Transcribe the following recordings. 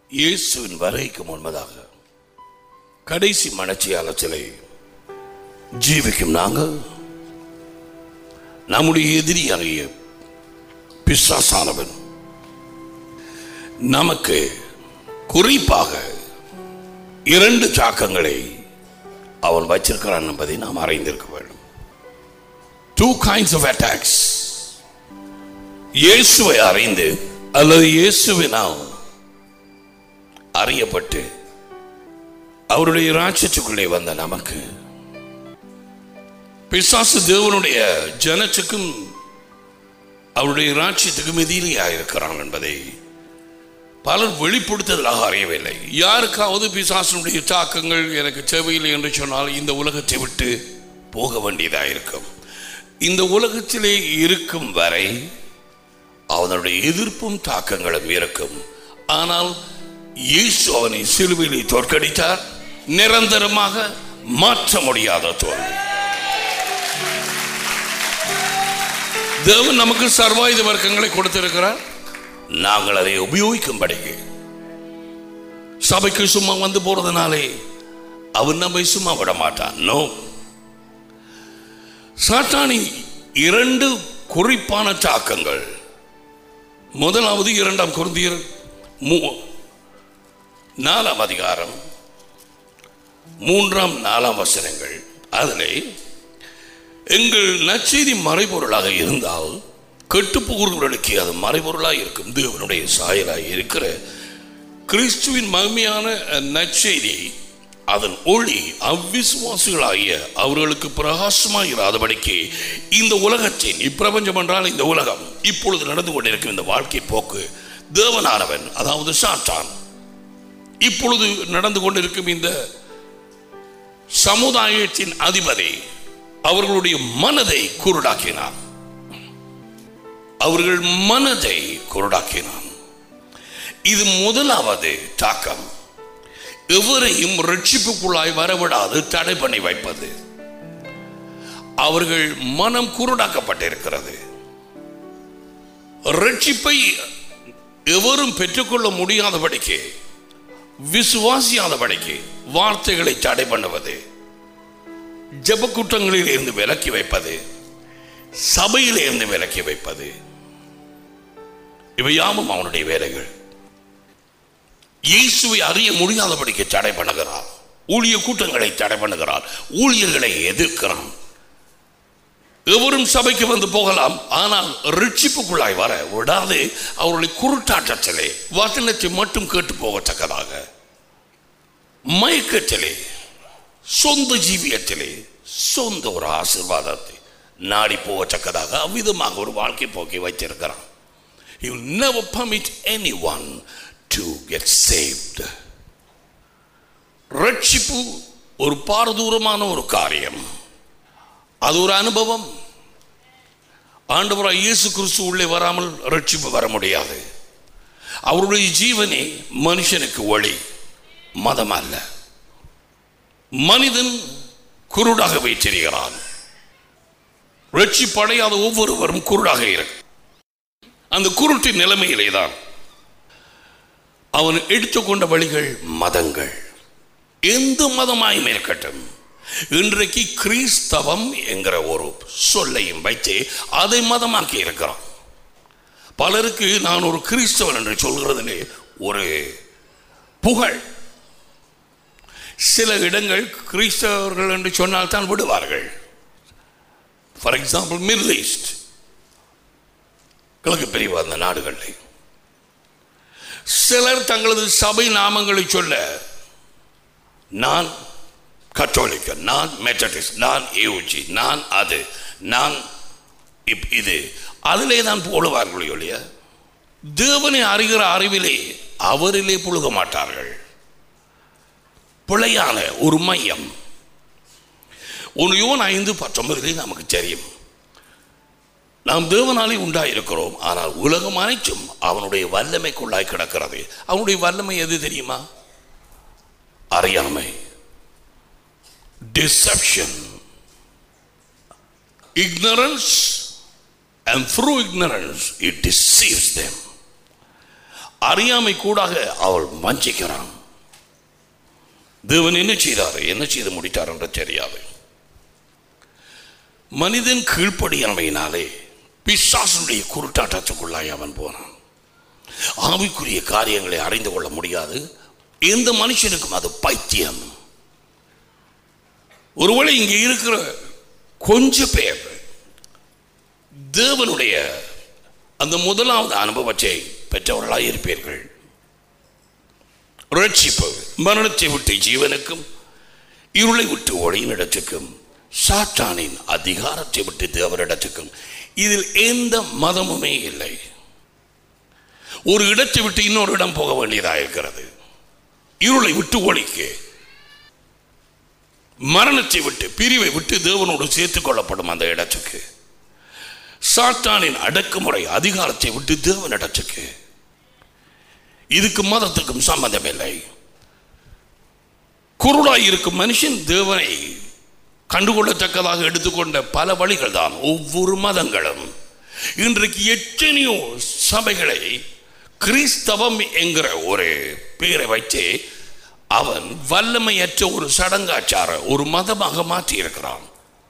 இயேசுவின் வரைக்கு முன்பதாக கடைசி மனச்சியாலத்திலே ஜீவிக்கும் நாங்கள் நம்முடைய எதிரியாகிய பிசாசானவன் நமக்கு குறிப்பாக இரண்டு சாக்கங்களை அவன் வச்சிருக்கிறான் என்பதை நாம் அறிந்திருக்க வேண்டும் டூ கைண்ட்ஸ் ஆஃப் அட்டாக்ஸ் இயேசுவை அறிந்து அல்லது இயேசுவினால் அறியப்பட்டு அவருடைய ராட்சத்துக்குள்ளே வந்த நமக்கு பிசாசு தேவனுடைய ஜனத்துக்கும் அவருடைய ராட்சியத்துக்கும் எதிரியாக இருக்கிறான் என்பதை பலர் வெளிப்படுத்துதலாக அறியவில்லை யாருக்காவது பிசாசனுடைய தாக்கங்கள் எனக்கு தேவையில்லை என்று சொன்னால் இந்த உலகத்தை விட்டு போக வேண்டியதாக இருக்கும் இந்த உலகத்திலே இருக்கும் வரை அவனுடைய எதிர்ப்பும் தாக்கங்களும் இருக்கும் ஆனால் இயேசு அவனை சிலுவையிலே தோற்கடித்தார் நிரந்தரமாக மாற்ற முடியாத தோல்வி தேவன் நமக்கு சர்வாயுத வர்க்கங்களை கொடுத்திருக்கிறார் நாங்கள் அதை உபயோகிக்கும்படிக்கு சபைக்கு சும்மா வந்து போறதுனாலே அவன் நம்மை சும்மா விட மாட்டான் நோ சாத்தானி இரண்டு குறிப்பான தாக்கங்கள் முதலாவது இரண்டாம் குருந்தியர் மூ- நாலாம் அதிகாரம் மூன்றாம் நாலாம் வசனங்கள் அதிலே எங்கள் நற்செய்தி மறைபொருளாக இருந்தால் கெட்டு போகிறவர்களுக்கு அது மறைபொருளாக இருக்கும் தேவனுடைய சாயலாக இருக்கிற கிறிஸ்துவின் மகிமையான நற்செய்தி அதன் ஒளி அவ்விசுவாசிகளாகிய அவர்களுக்கு பிரகாசமாக இராதபடிக்கு இந்த உலகத்தின் இப்பிரபஞ்சம் என்றால் இந்த உலகம் இப்பொழுது நடந்து கொண்டிருக்கும் இந்த வாழ்க்கை போக்கு தேவனானவன் அதாவது சாத்தான் இப்பொழுது நடந்து கொண்டிருக்கும் இந்த சமுதாயத்தின் அதிபதி அவர்களுடைய மனதை குருடாக்கினான் அவர்கள் மனதை குருடாக்கினான் இது முதலாவது தாக்கம் எவரையும் ரட்சிப்புக்குள்ளாய் வரவிடாது தடை பண்ணி வைப்பது அவர்கள் மனம் குருடாக்கப்பட்டிருக்கிறது ரட்சிப்பை எவரும் பெற்றுக்கொள்ள முடியாதபடிக்கு விசுவாசியாதபடிக்கு வார்த்தைகளை தடை பண்ணுவது ஜெப குற்றங்களில் இருந்து விலக்கி வைப்பது சபையிலே இருந்து விலக்கி வைப்பது இவை யாவும் அவனுடைய வேலைகள் இயேசுவை அறிய முடியாதபடிக்கு தடை பண்ணுகிறார் ஊழிய கூட்டங்களை தடை பண்ணுகிறார் ஊழியர்களை எதிர்க்கிறான் எவரும் சபைக்கு வந்து போகலாம் ஆனால் ரிட்சிப்புக்குள்ளாய் வர விடாது அவர்களை குருட்டாட்டத்திலே வசனத்தை மட்டும் கேட்டு போகத்தக்கதாக மயக்கத்திலே சொந்த ஜீவியத்திலே சொந்த ஒரு ஆசிர்வாதத்தை நாடி போகத்தக்கதாக அவ்விதமாக ஒரு வாழ்க்கை போக்கி வைத்திருக்கிறான் He will never permit anyone to get saved. ரட்சிப்பு ஒரு பாரதூரமான ஒரு காரியம் அது ஒரு அனுபவம் ஆண்டவராய் இயேசு கிறிஸ்து உள்ளே வராமல் ரட்சிப்பு வர முடியாது அவருடைய ஜீவனே மனுஷனுக்கு ஒளி மதம் அல்ல மனிதன் குருடாக வைத்திருக்கிறான் ரட்சிப்படையாத ஒவ்வொருவரும் குருடாக இருக்கு அந்த குருட்டின் நிலைமையிலே தான் அவன் எடுத்துக்கொண்ட வழிகள் மதங்கள் எந்த மதமாயும் இருக்கட்டும் இன்றைக்கு கிறிஸ்தவம் என்கிற ஒரு சொல்லையும் வைத்து அதை மதமாக்கி இருக்கிறான் பலருக்கு நான் ஒரு கிறிஸ்தவன் என்று சொல்கிறதிலே ஒரு புகழ் சில இடங்கள் கிறிஸ்தவர்கள் என்று சொன்னால் தான் விடுவார்கள் ஃபார் எக்ஸாம்பிள் மிடில் ஈஸ்ட் கிழக்கு பிரிவு அந்த நாடுகளில் சிலர் தங்களது சபை நாமங்களை சொல்ல நான் கத்தோலிக்க நான் மெத்தடிஸ்ட் நான் ஏஜி நான் அது நான் இப்- இது அதிலே தான் போடுவார்கள் ஒழிய தேவனை அறிகிற அறிவிலே அவரிலே புழுக மாட்டார்கள் பிழையான ஒரு மையம் ஒரு யோன் ஐந்து பத்தொன்பதிலே நமக்கு தெரியும் நாம் தேவனாலே உண்டாயிருக்கிறோம் ஆனால் உலகம் அனைத்தும் அவனுடைய வல்லமைக்குள்ளாய் கிடக்கிறது அவனுடைய வல்லமை எது தெரியுமா அறியாமை deception ignorance and through ignorance it deceives them அறியாமை கூடாக அவள் வஞ்சிக்கிறான் தேவன் என்ன செய்தார் என்ன செய்து முடித்தார் என்று தெரியாது மனிதன் கீழ்ப்படியாமையினாலே பிசாசனுடைய குருட்டாட்டத்துக்குள்ளாய் அவன் போனான் ஆவிக்குரிய காரியங்களை அறிந்து கொள்ள முடியாது எந்த மனுஷனுக்கும் அது பைத்தியம் ஒருவேளை இங்கே இருக்கிற கொஞ்ச பேர் தேவனுடைய அந்த முதலாவது அனுபவத்தை பெற்றவர்களாக இருப்பீர்கள் ரட்சிப்பு மரணத்தை விட்டு ஜீவனுக்கும் இருளை விட்டு ஒளியின் இடத்துக்கும் சாத்தானின் அதிகாரத்தை விட்டு தேவரிடத்துக்கும் இதில் எந்த மதமுமே இல்லை ஒரு இடத்தை விட்டு இன்னொரு இடம் போக வேண்டியதாக இருக்கிறது இருளை விட்டு ஒளிக்கு மரணத்தை விட்டு பிரிவை விட்டு தேவனோடு சேர்த்துக் கொள்ளப்படும் அந்த இடத்துக்கு சாத்தானின் அடக்குமுறை அதிகாரத்தை விட்டு தேவன் இடத்துக்கு இதுக்கு மதத்துக்கும் சம்பந்தம் இல்லை குருடாய் இருக்கும் மனுஷன் தேவனை கண்டுகொள்ளத்தக்கதாக எடுத்துக்கொண்ட பல வழிகள் தான் ஒவ்வொரு மதங்களும் இன்றைக்கு எத்தனையோ சபைகளை கிறிஸ்தவம் என்கிற ஒரு பெயரை வைத்து அவன் வல்லமையற்ற ஒரு சடங்காச்சார ஒரு மதமாக மாற்றி இருக்கிறான்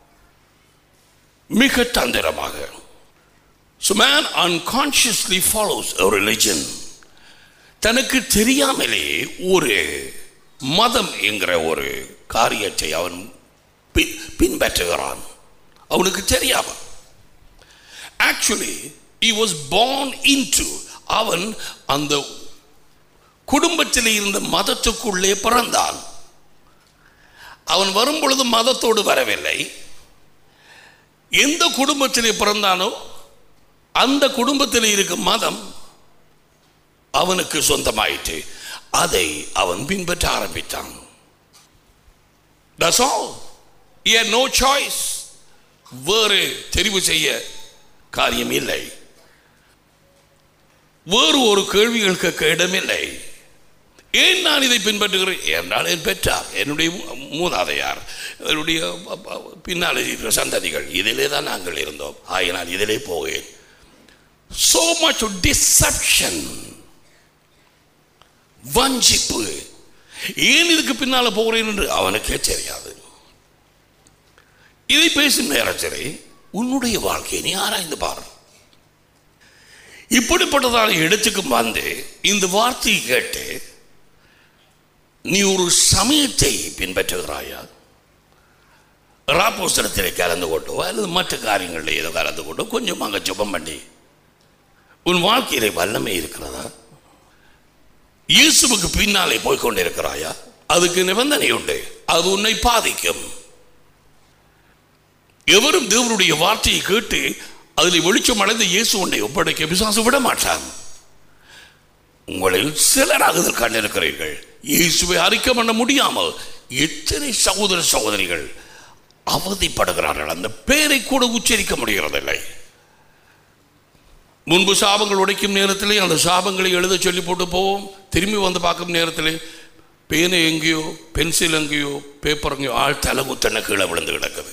மிக தந்திரமாக So man unconsciously follows a religion. தனக்கு தெரியாமலே ஒரு மதம் என்கிற ஒரு காரியத்தை அவன் பி- பின்பற்றுகிறான் அவனுக்கு தெரியாம actually he was born into அவன் அந்த குடும்பத்தில் இருந்த மதத்துக்குள்ளே பிறந்தான் அவன் வரும் பொழுது மதத்தோடு வரவில்லை எந்த குடும்பத்திலே பிறந்தானோ அந்த குடும்பத்தில் இருக்கும் மதம் அவனுக்கு சொந்தமாயிற்று அதை அவன் பின்பற்ற ஆரம்பித்தான் That's all. He had no choice. வேறு தெரிவு செய்ய காரியம் இல்லை வேறு ஒரு கேள்விகள் கேட்க இடமில்லை ஏன் நான் இதை பின்பற்றுகிறேன் என்றால் என் பெற்றார் என்னுடைய மூ- மூதாதையார் என்னுடைய ப- ப- பின்னால் இருக்கிற சந்ததிகள் இதிலே தான் நாங்கள் இருந்தோம் ஆகினால் இதிலே போகேன் so much of deception வஞ்சிப்பு ஏன் இதுக்கு பின்னால போகிறேன் என்று அவனுக்கே தெரியாது இதை பேசும் நேரத்திலே உன்னுடைய வாழ்க்கையை நீ ஆராய்ந்து பாரு இப்படிப்பட்டதான இடத்துக்கு வந்து இந்த வார்த்தையை கேட்டு நீ ஒரு சமயத்தை பின்பற்றுகிறாயா ராப்போசனத்திலே கலந்து கொண்டோ அல்லது மற்ற காரியங்களில் ஏதோ கலந்து கொண்டோ கொஞ்சம் அங்கே ஜெபம் பண்ணி உன் வாழ்க்கையிலே வல்லமை இருக்கிறதா இயேசுவுக்கு பின்னாலே போய் கொண்டிருக்கிறாயா அதுக்கு நிபந்தனை உண்டு அது உன்னை பாதிக்கும் எவரும் தேவனுடைய வார்த்தையை கேட்டு அதில் வெளிச்சம் அடைந்து இயேசு உன்னை ஒப்படைக்க பிசாசு விட மாட்டான் உங்களில் சிலராக இதில் கண்டிருக்கிறீர்கள் இயேசுவை அறிக்கை பண்ண முடியாமல் எத்தனை சகோதர சகோதரிகள் அவதிப்படுகிறார்கள் அந்த பேரை கூட உச்சரிக்க முடிகிறதில்லை முன்பு சாபங்கள் உடைக்கும் நேரத்திலே அந்த சாபங்களை எழுத சொல்லி போட்டு போவோம் திரும்பி வந்து பார்க்கும் நேரத்திலே பேனை எங்கேயோ பென்சில் எங்கேயோ பேப்பர் எங்கேயோ ஆள் தலை குத்தன கீழே விழுந்து கிடக்குது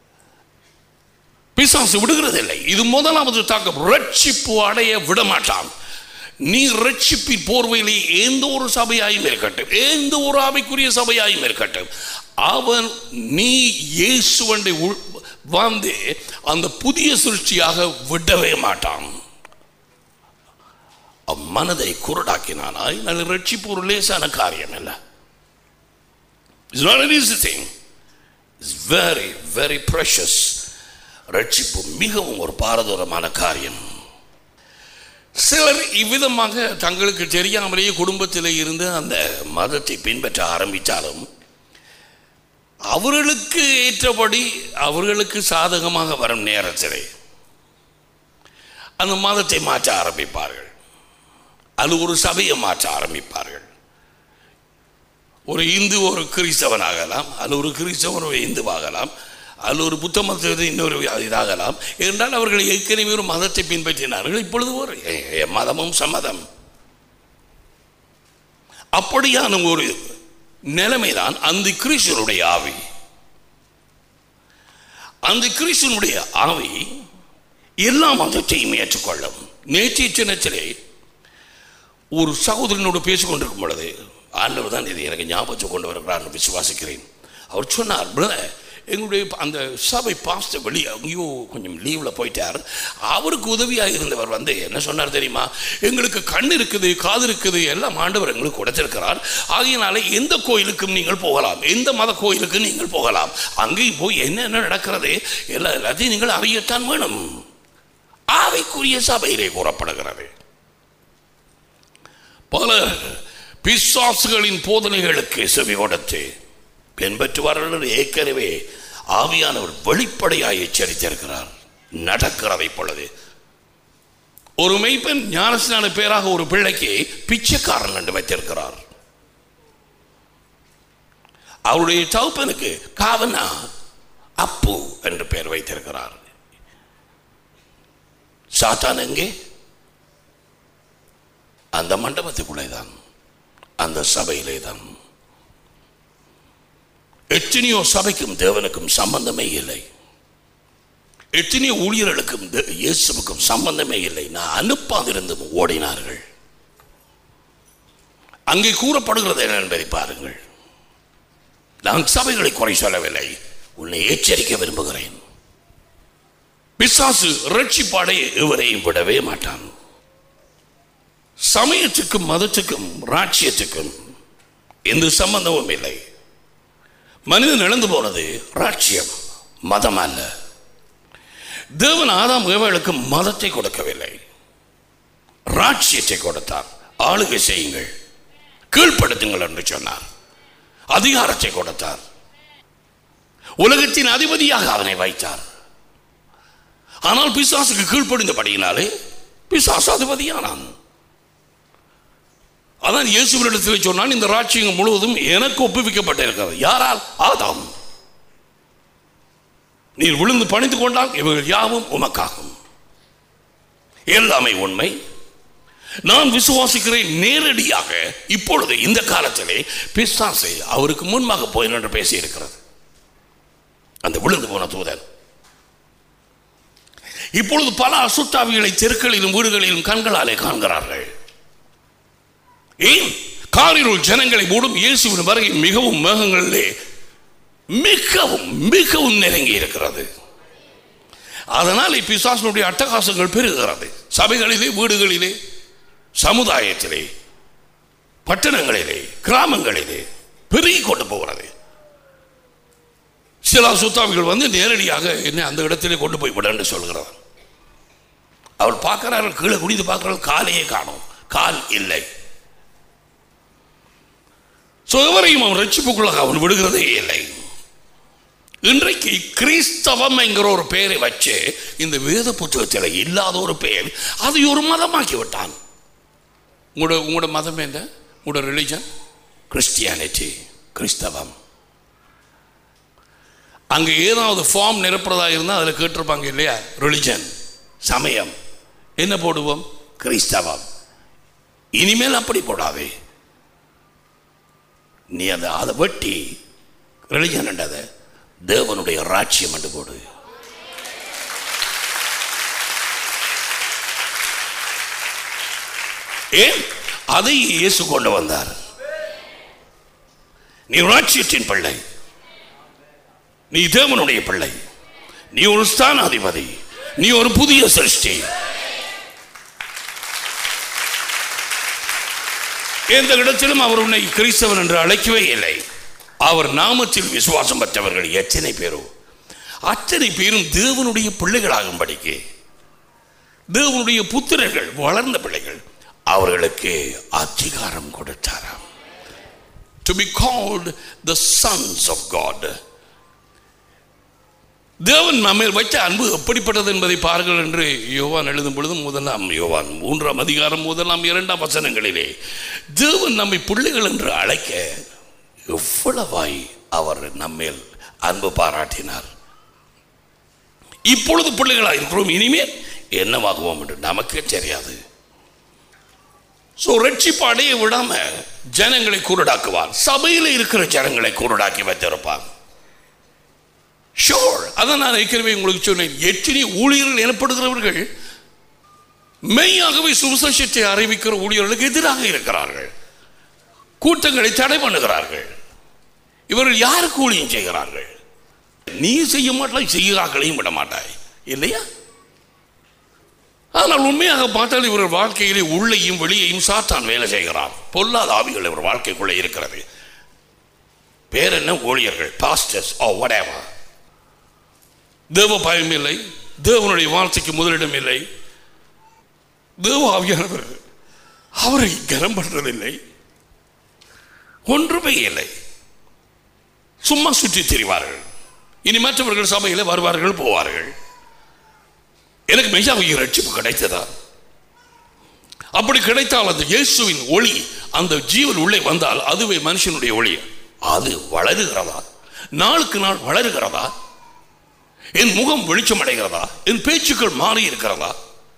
பிசாசு விடுகிறதில்லை இது முதலாவது தாக்கம் ரட்சிப்பு அடைய விட மாட்டான் நீ ரட்சிப்பின் போர்வையிலே எந்த ஒரு சபையாயும் இருக்கட்டும் எந்த ஒரு ஆவிக்குரிய சபையாயும் இருக்கட்டும் அவன் நீ இயேசுவண்டை உள்- வந்து அந்த புதிய சிருஷ்டியாக விடவே மாட்டான் அவன் மனதை குருடாக்கினானாய் நல்ல ரட்சிப்பு ஒரு லேசான காரியம் இல்லை it's not an easy thing it's very very precious ரட்சிப்பு மிகவும் ஒரு பாரதூரமான காரியம் சிலர் இவ்விதமாக தங்களுக்கு தெரியாமலேயே குடும்பத்தில் இருந்து அந்த மதத்தை பின்பற்ற ஆரம்பித்தாலும் அவர்களுக்கு ஏற்றபடி அவர்களுக்கு சாதகமாக வரும் நேரத்திலே அந்த மதத்தை மாற்ற ஆரம்பிப்பார்கள் அது ஒரு சபையை மாற்ற ஆரம்பிப்பார்கள் ஒரு இந்து ஒரு கிறிஸ்தவன் ஆகலாம் அது ஒரு கிறிஸ்தவன் ஒரு இந்துவாகலாம் அது ஒரு புத்த மதத்தை இன்னொரு இதாகலாம் என்றால் அவர்கள் ஏற்கனவே ஒரு மதத்தை பின்பற்றினார்கள் இப்பொழுது ஒரு எ- எ- மதமும் சம்மதம் அப்படியான ஒரு நிலைமைதான் அந்த கிறிஸ்தனுடைய ஆவி அந்த கிறிஸ்தனுடைய ஆவி எல்லா மதத்தையும் ஏற்றுக்கொள்ளும் நேற்றைய சின்னத்திலே ஒரு சகோதரனோடு பேசிக்கொண்டிருக்கும் பொழுது ஆண்டவர் தான் இது எனக்கு ஞாபகம் கொண்டு வருகிறார்னு விசுவாசிக்கிறேன் அவர் சொன்னார் பிரதர் எங்களுடைய அந்த சபை பாஸ்டர் வெளியே அங்கேயோ கொஞ்சம் லீவில் போயிட்டார் அவருக்கு உதவியாக இருந்தவர் வந்து என்ன சொன்னார் தெரியுமா எங்களுக்கு கண் இருக்குது காது இருக்குது எல்லாம் ஆண்டவர் எங்களுக்கு கொடுத்திருக்கிறார் ஆகையினால எந்த கோயிலுக்கும் நீங்கள் போகலாம் எந்த மத கோயிலுக்கும் நீங்கள் போகலாம் அங்கேயும் போய் என்னென்ன நடக்கிறது எல்லா எல்லாத்தையும் நீங்கள் அறியத்தான் வேணும் ஆவைக்குரிய சபையிலே கூறப்படுகிறது பலர் பிசாசுகளின் போதனைகளுக்கு செவி கொடுத்து பின்பற்றுவார்கள் என்று ஏற்கனவே ஆவியானவர் வெளிப்படையாய் எச்சரித்திருக்கிறார் நடக்கிறதை பொழுது ஒரு மெய்ப்பெண் ஞானஸ்நான பேராக ஒரு பிள்ளைக்கு பிச்சைக்காரன் என்று வைத்திருக்கிறார் அவருடைய தகப்பனுக்கு காவனா அப்பு என்று பெயர் வைத்திருக்கிறார் சாத்தான் எங்கே அந்த மண்டபத்துக்குள்ளே தான் அந்த சபையிலே தான் எத்தனையோ சபைக்கும் தேவனுக்கும் சம்பந்தமே இல்லை எத்தனையோ ஊழியர்களுக்கும் தே- இயேசுவுக்கும் சம்பந்தமே இல்லை நான் அனுப்பாதிருந்தும் ஓடினார்கள் அங்கே கூறப்படுகிறது என்ன என்பதை பாருங்கள் நான் சபைகளை குறை சொல்லவில்லை உன்னை எச்சரிக்க விரும்புகிறேன் பிசாசு ரட்சிப்பாடை எவரையும் விடவே மாட்டான் சமயத்துக்கும் மதத்துக்கும் ராட்சியத்துக்கும் எந்த சம்பந்தமும் இல்லை மனிதன் இழந்து போனது ராட்சியம் மதம் அல்ல தேவன் ஆதாம் ஏவாளுக்கு மதத்தை கொடுக்கவில்லை ராட்சியத்தை கொடுத்தார் ஆளுகை செய்யுங்கள் கீழ்ப்படுத்துங்கள் என்று சொன்னார் அதிகாரத்தை கொடுத்தார் உலகத்தின் அதிபதியாக அவனை வைத்தார் ஆனால் பிசாசுக்கு கீழ்ப்படிந்தபடியினாலே பிசாசு அதிபதியானான் அதான் இயேசுவினிடத்தில் சொன்னான் இந்த ராட்சியம் முழுவதும் எனக்கு ஒப்புவிக்கப்பட்டிருக்கிறது யாரால் ஆதாம் நீர் விழுந்து பணிந்து கொண்டால் இவர்கள் யாவும் உமக்காகும் எல்லாமே உண்மை நான் விசுவாசிக்கிறேன் நேரடியாக இப்பொழுது இந்த காலத்திலே பிசாசை அவருக்கு முன்பாக போய் நின்று பேசி இருக்கிறது அந்த விழுந்து போன தூதன் இப்பொழுது பல அசுத்தாவிகளை தெருக்களிலும் வீடுகளிலும் கண்களாலே காண்கிறார்கள் ஏன் காரிருள் ஜனங்களை மூடும் இயேசுவின் வருகை மிகவும் மேகங்களிலே மிகவும் மிகவும் நெருங்கி இருக்கிறது அதனால் பிசாசனுடைய அட்டகாசங்கள் பெருகிறது சபைகளிலே வீடுகளிலே சமுதாயத்திலே பட்டணங்களிலே கிராமங்களிலே பெருகி கொண்டு போகிறது சில சுத்தாவிகள் வந்து நேரடியாக என்ன அந்த இடத்திலே கொண்டு போய் விடன்னு சொல்கிறார் அவர் பார்க்கிறார்கள் கீழே குடித்து பார்க்கிறார்கள் காலையே காணும் கால் இல்லை ஸோ எவரையும் அவன் ரட்சிப்புக்குள்ளாக அவன் விடுகிறதே இல்லை இன்றைக்கு கிறிஸ்தவம் என்கிற ஒரு பெயரை வச்சு இந்த வேத புத்தகத்தில் இல்லாத ஒரு பெயர் அதை ஒரு மதமாக்கி விட்டான் உங்களோட உங்களோட மதம் என்ன உங்களோட ரிலிஜன் கிறிஸ்டியானிட்டி கிறிஸ்தவம் அங்கே ஏதாவது ஃபார்ம் நிரப்புறதா இருந்தால் அதில் கேட்டிருப்பாங்க இல்லையா ரிலிஜன் சமயம் என்ன போடுவோம் கிறிஸ்தவம் இனிமேல் அப்படி போடாதே நீ அதை அதை வெட்டி ரிலிஜன்ன்றதை தேவனுடைய ராட்சியம் என்று போடு ஏன் அதை இயேசு கொண்டு வந்தார் நீ ராட்சியத்தின் பிள்ளை நீ தேவனுடைய பிள்ளை நீ ஒரு ஸ்தானாதிபதி நீ ஒரு புதிய சிருஷ்டி எந்த இடத்திலும் அவர் உன்னை கிறிஸ்தவன் என்று அழைக்கவே இல்லை அவர் நாமத்தில் விசுவாசம் பெற்றவர்கள் எத்தனை பேரோ அத்தனை பேரும் தேவனுடைய பிள்ளைகளாகும்படிக்கு தேவனுடைய புத்திரர்கள் வளர்ந்த பிள்ளைகள் அவர்களுக்கு அதிகாரம் கொடுத்தாராம் to be called the sons of God தேவன் நம்மேல் வைத்த அன்பு எப்படிப்பட்டது என்பதை பாருங்கள் என்று யோவான் எழுதும் பொழுது முதலாம் யோவான் மூன்றாம் அதிகாரம் முதலாம் இரண்டாம் வசனங்களிலே தேவன் நம்மை பிள்ளைகள் என்று அழைக்க எவ்வளவாய் அவர் நம்மேல் அன்பு பாராட்டினார் இப்பொழுது பிள்ளைகளாக இருக்கிறோம் இனிமேல் என்னவாகுவோம் என்று நமக்கே தெரியாது ஸோ ரட்சிப்பு அடைய விடாம ஜனங்களை குருடாக்குவார் சபையில் இருக்கிற ஜனங்களை குருடாக்கி வைத்திருப்பான் ஷோர் அதான் நான் ஏற்கனவே உங்களுக்கு சொன்னேன் எத்தனை ஊழியர்கள் எனப்படுகிறவர்கள் மெய்யாகவே சுவிசேஷத்தை அறிவிக்கிற ஊழியர்களுக்கு எதிராக இருக்கிறார்கள் கூட்டங்களை தடை பண்ணுகிறார்கள் இவர்கள் யாருக்கு ஊழியம் செய்கிறார்கள் நீ செய்ய மாட்டாய் செய்கிறார்களையும் விட மாட்டாய் இல்லையா ஆனால் உண்மையாக பார்த்தால் இவர்கள் வாழ்க்கையிலே உள்ளேயும் வெளியையும் சாத்தான் வேலை செய்கிறார் பொல்லாத ஆவிகள் இவர் வாழ்க்கைக்குள்ளே இருக்கிறது பேர் என்ன ஊழியர்கள் பாஸ்டர்ஸ் ஓ whatever தேவ பயம் இல்லை தேவனுடைய வார்த்தைக்கு முதலிடம் இல்லை தேவ ஆவியானவர் அவரை கனம் பண்றதில்லை ஒன்றுமே இல்லை சும்மா சுற்றி திரிவார்கள் இனி மற்றவர்கள் சபையில் வருவார்கள் போவார்கள் எனக்கு மெய்யாவிய ரட்சிப்பு கிடைத்ததா அப்படி கிடைத்தால் அந்த இயேசுவின் ஒளி அந்த ஜீவன் உள்ளே வந்தால் அதுவே மனுஷனுடைய ஒளி அது வளருகிறதா நாளுக்கு நாள் வளருகிறதா என் முகம் வெளிச்சம் அடைகிறதா என் பேச்சுக்கள் மாறி இருக்கிறதா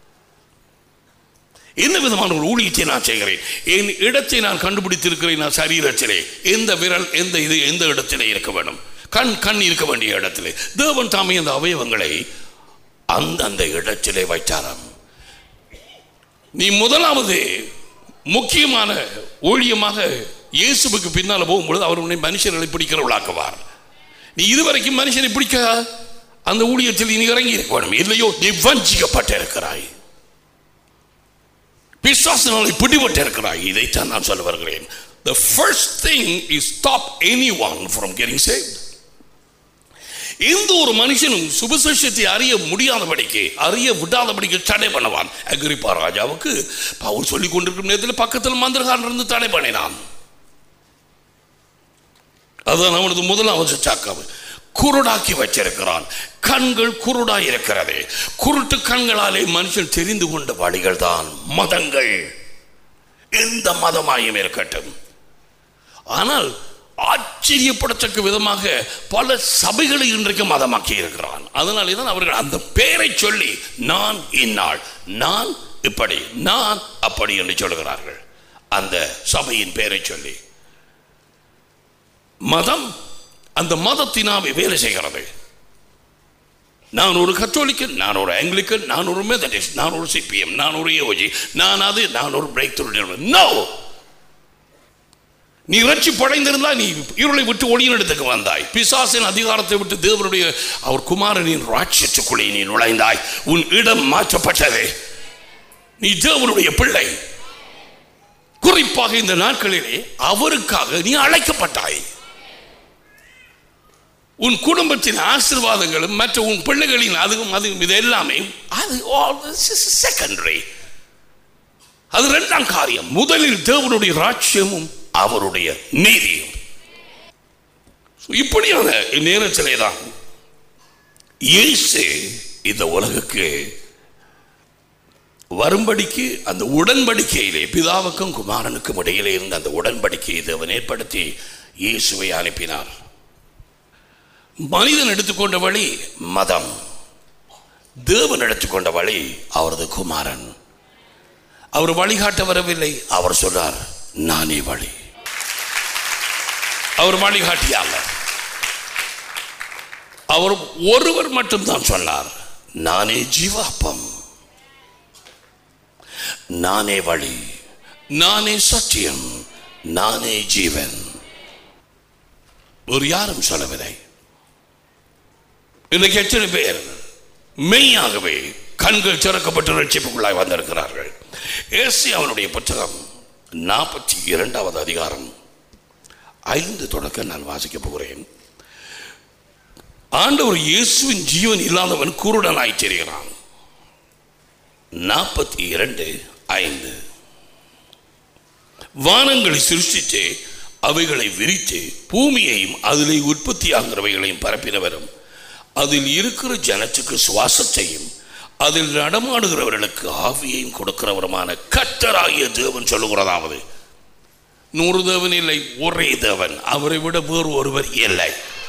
என்ன விதமான ஒரு ஊழியத்தை நான் செய்கிறேன் என் இடத்தை நான் கண்டுபிடித்திருக்கிறேன் நான் சரீரத்திலே எந்த விரல் எந்த இது எந்த இடத்திலே இருக்க வேண்டும் கண் கண் இருக்க வேண்டிய இடத்திலே தேவன் தாமே அந்த அவயவங்களை அந்தந்த இடத்திலே வைத்தாராம் நீ முதலாவது முக்கியமான ஊழியமாக இயேசுவுக்கு பின்னால் போகும்பொழுது அவர் உன்னை மனுஷர்களை பிடிக்கிறவளாக்குவார் நீ இதுவரைக்கும் மனுஷனை பிடிக்க அந்த ஊழியத்தில் நீ இறங்கி இருக்க வேண்டும் இல்லையோ நீ வஞ்சிக்கப்பட்டு இருக்கிறாய் பிசாசினாலே பிடிபட்டு இருக்கிறாய் இதைத்தான் நான் சொல்ல வருகிறேன் the first thing is stop anyone from getting saved எந்த ஒரு மனுஷனும் சுபசேஷத்தை அறிய முடியாதபடிக்கு அறிய விடாதபடிக்கு தடை பண்ணுவான் அக்ரிப்பா ராஜாவுக்கு பவுல் சொல்லிக் கொண்டிருக்கும் நேரத்தில் பக்கத்தில் மந்திரகாரன் இருந்து தடை பண்ணினான் அதுதான் அவனது முதலாவது சாக்காவு குருடாக்கி வச்சிருக்கிறான் கண்கள் குருடாய் இருக்கிறது குருட்டு கண்களாலே மனுஷன் தெரிந்து கொண்ட வழிகள் தான் மதங்கள் எந்த மதமாயும் இருக்கட்டும் ஆனால் ஆச்சரியப்படத்தக்க விதமாக பல சபைகளை இன்றைக்கு மதமாக்கி இருக்கிறான் அதனாலே தான் அவர்கள் அந்த பெயரை சொல்லி நான் இந்நாள் நான் இப்படி நான் அப்படி என்று சொல்கிறார்கள் அந்த சபையின் பெயரை சொல்லி மதம் அந்த மதத்தினாவே வேலை செய்கிறது நான் ஒரு கத்தோலிக்கன் நான் ஒரு ஆங்கிலிக்கன் நான் ஒரு மெதடிஸ்ட் நான் ஒரு சிபிஎம் நான் ஒரு யோஜி நான் அது நான் ஒரு பிரேக் த்ரூ நோ நீ ரட்சி படைந்திருந்தா நீ இருளை விட்டு ஒளியின் இடத்துக்கு வந்தாய் பிசாசின் அதிகாரத்தை விட்டு தேவனுடைய அவர் குமாரனின் ராட்சத்துக்குள்ளே நீ நுழைந்தாய் உன் இடம் மாற்றப்பட்டது நீ தேவனுடைய பிள்ளை குறிப்பாக இந்த நாட்களிலே அவருக்காக நீ அழைக்கப்பட்டாய் உன் குடும்பத்தின் ஆசீர்வாதங்களும் மற்ற உன் பிள்ளைகளின் அதுவும் அதுவும் இது எல்லாமே அது செகண்டரி அது இரண்டாம் காரியம் முதலில் தேவனுடைய ராட்சியமும் அவருடைய நீதியும் So, இப்படியான நேரத்திலே தான் இயேசு இந்த உலகுக்கு வரும்படிக்கு அந்த உடன்படிக்கையிலே பிதாவுக்கும் குமாரனுக்கும் இடையிலே இருந்த அந்த உடன்படிக்கையை தேவன் ஏற்படுத்தி இயேசுவை அனுப்பினார் மனிதன் எடுத்துக்கொண்ட வழி மதம் தேவன் எடுத்துக்கொண்ட வழி அவரது குமாரன் அவர் வழிகாட்ட வரவில்லை அவர் சொன்னார் நானே வழி அவர் வழிகாட்டியால அவர் ஒருவர் மட்டும்தான் சொன்னார் நானே ஜீவாப்பம் நானே வழி நானே சத்தியம் நானே ஜீவன் ஒரு யாரும் சொல்லவில்லை இன்றைக்கு எத்தனை பேர் மெய்யாகவே கண்கள் திறக்கப்பட்டு ரட்சிப்புக்குள்ளாய் வந்திருக்கிறார்கள் ஏசி அவனுடைய புத்தகம் நாற்பத்தி இரண்டாவது அதிகாரம் ஐந்து தொடக்க நான் வாசிக்க போகிறேன் ஆண்டவர் இயேசுவின் ஜீவன் இல்லாதவன் குருடனாய் தெரிகிறான் நாற்பத்தி இரண்டு ஐந்து வானங்களை சிருஷ்டித்து அவைகளை விரித்து பூமியையும் அதிலே உற்பத்தி ஆகிறவைகளையும் பரப்பினவரும் அதில் இருக்கிற ஜனத்துக்கு சுவாசத்தையும் அதில் நடமாடுகிறவர்களுக்கு ஆவியையும் கொடுக்கிறவருமான கத்தராகிய தேவன் சொல்லுகிறதாவது நூறு தேவன் இல்லை ஒரே தேவன் அவரை விட வேறு ஒருவர் இல்லை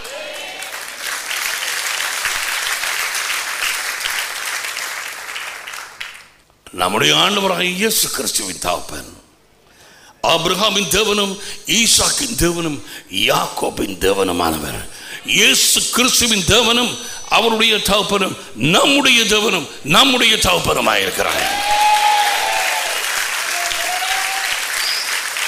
நம்முடைய ஆண்டவராக இயேசு கிறிஸ்துவின் தாப்பன் ஆபிரகாமின் தேவனும் ஈசாக்கின் தேவனும் யாக்கோபின் தேவனுமானவர் இயேசு கிறிஸ்துவின் தேவனும் அவருடைய தகப்பனும் நம்முடைய தேவனும் நம்முடைய தகப்பனுமாயிருக்கிறார்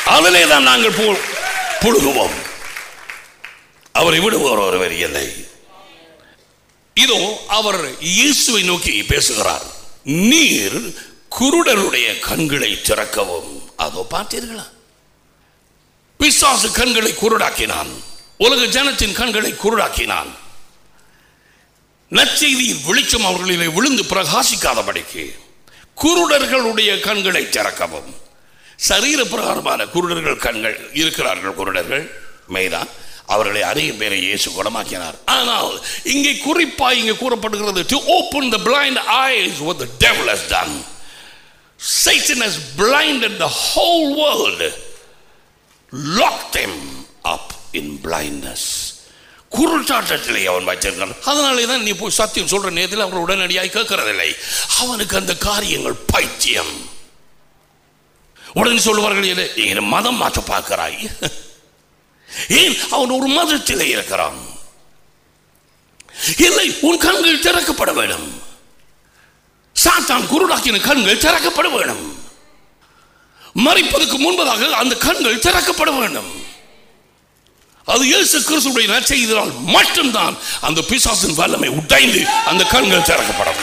அதிலே தான் நாங்கள் பு- புழுகுவோம் அவரை விடுவோர் ஒருவர் இல்லை இதோ அவர் இயேசுவை நோக்கி பேசுகிறார் நீர் குருடருடைய கண்களை திறக்கவும் அதோ பார்த்தீர்களா பிசாசு கண்களை குருடாக்கினான் உலக ஜனத்தின் கண்களை குருடாக்கினான் நற்செய்தியின் வெளிச்சம் அவர்களிலே விழுந்து பிரகாசிக்காதபடிக்கு குருடர்களுடைய கண்களை திறக்கவும் சரீர பிரகாரமான குருடர்கள் கண்கள் இருக்கிறார்கள் குருடர்கள் மெய்தான் அவர்களை அறியும் பேரை இயேசு குணமாக்கினார் ஆனால் இங்கே குறிப்பாக இங்கே கூறப்படுகிறது to open the blind eyes what the devil has done Satan has blinded the whole world locked them up in blindness குருட்டாட்டத்திலே அவன் வைத்திருக்கான் அதனாலே தான் நீ போய் சத்தியம் சொல்ற நேரத்தில் அவர் உடனடியாக கேட்கறதில்லை அவனுக்கு அந்த காரியங்கள் பைத்தியம் உடனே சொல்லுவார்கள் "இல்லை, நீ மதம் மாற்ற பார்க்கிறாய் ஏன் அவன் ஒரு மதத்திலே இருக்கிறான் இல்லை உன் கண்கள் திறக்கப்பட வேண்டும் சாத்தான் குருடாக்கின கண்கள் திறக்கப்பட வேண்டும் மறைப்பதற்கு முன்பதாக அந்த கண்கள் திறக்கப்பட வேண்டும் அது இயேசு கிறிஸ்துடைய நற்செய்தினால் மட்டும்தான் அந்த பிசாசின் வல்லமை உடைந்து அந்த கண்கள் திறக்கப்படும்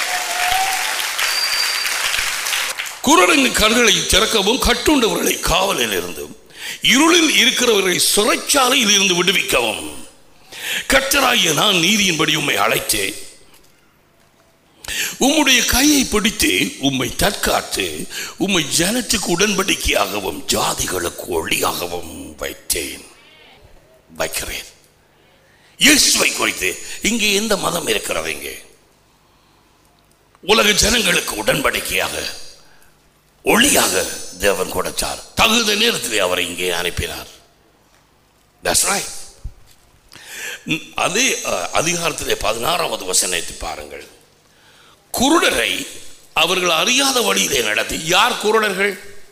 குரலின் கண்களை திறக்கவும் கட்டுண்டவர்களை காவலில் இருந்தும் இருளில் இருக்கிறவர்களை சிறைச்சாலையில் இருந்து விடுவிக்கவும் கர்த்தராகிய நான் நீதியின்படி உம்மை அழைத்தேன் உம்முடைய கையை பிடித்து உம்மை தற்காத்து உம்மை ஜனத்துக்கு உடன்படிக்கையாகவும் ஜாதிகளுக்கு ஒளியாகவும் வைத்தேன் வைக்கிறேன் இயேசுவை குறித்து இங்கே எந்த மதம் இருக்கிறது இங்கே உலக ஜனங்களுக்கு உடன்படிக்கையாக ஒளியாக தேவன் கொடுத்தார் தகுந்த நேரத்திலே அவரை இங்கே அனுப்பினார் That's right. ம், அதே அஹ், அதிகாரத்திலே பதினாறாவது வசனத்தை பாருங்கள் குருடரை அவர்கள் அறியாத வழியிலே நடத்தி யார் குருடர்கள்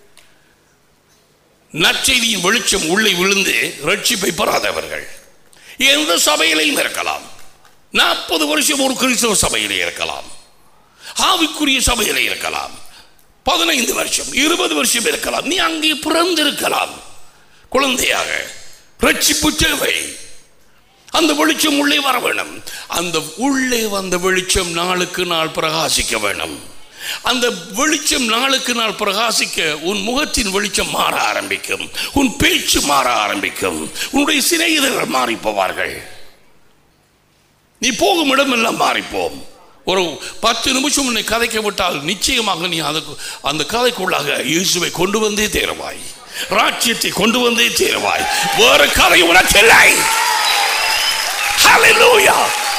நற்செய்தியின் வெளிச்சம் உள்ளே விழுந்து ரட்சிப்பை பெறாதவர்கள் எந்த சபையிலையும் இருக்கலாம் நாற்பது வருஷம் ஒரு கிறிஸ்தவ சபையிலே இருக்கலாம் ஆவிக்குரிய சபையிலே இருக்கலாம் பதினைந்து வருஷம் இருபது வருஷம் இருக்கலாம் நீ அங்கே பிறந்திருக்கலாம் குழந்தையாக ரட்சிப்பு தேவை அந்த வெளிச்சம் உள்ளே வர வேணும் அந்த உள்ளே வந்த வெளிச்சம் நாளுக்கு நாள் பிரகாசிக்க வேணும் அந்த வெளிச்சம் நாளுக்கு நாள் பிரகாசிக்க உன் முகத்தின் வெளிச்சம் மாற ஆரம்பிக்கும் உன் பேச்சு மாற ஆரம்பிக்கும் உன்னுடைய சிநேகிதர்கள் மாறி போவார்கள் நீ போகும் இடமெல்லாம் மாறிப்போம் ஒரு பத்து நிமிஷம் உன்னை கதைக்க விட்டால் நிச்சயமாக நீ அதுக்கு அந்த கதைக்குள்ளாக இயேசுவை கொண்டு வந்தே தேருவாய் ராஜ்யத்தை கொண்டு வந்தே தேருவாய் வேற கதை உனக்கு இல்லை Hallelujah.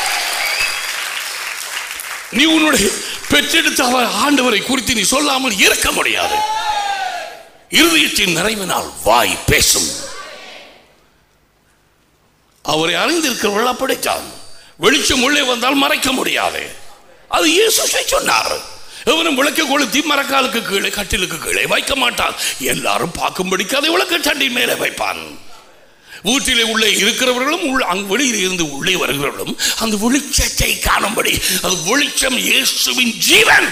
நீ உன்னுடைய பெற்றெடுத்த அவர் ஆண்டவரை குறித்து நீ சொல்லாமல் இருக்க முடியாது இருதயத்தின் நிறைவினால் வாய் பேசும் அவரை அறிந்திருக்கிறவர்கள் அப்படித்தான் வெளிச்சம் உள்ளே வந்தால் மறைக்க முடியாது அது இயேசு சொன்னார் எவனும் விளக்க கொளுத்தி மரக்காலுக்கு கீழே கட்டிலுக்கு கீழே வைக்க மாட்டான் எல்லாரும் பார்க்கும்படிக்கு அதை விளக்க தண்டி மேலே வைப்பான் வீட்டிலே உள்ளே இருக்கிறவர்களும் உள்ள அங்கு வெளியில் இருந்து உள்ளே வருகிறவர்களும் அந்த வெளிச்சத்தை காணும்படி அது வெளிச்சம் இயேசுவின் ஜீவன்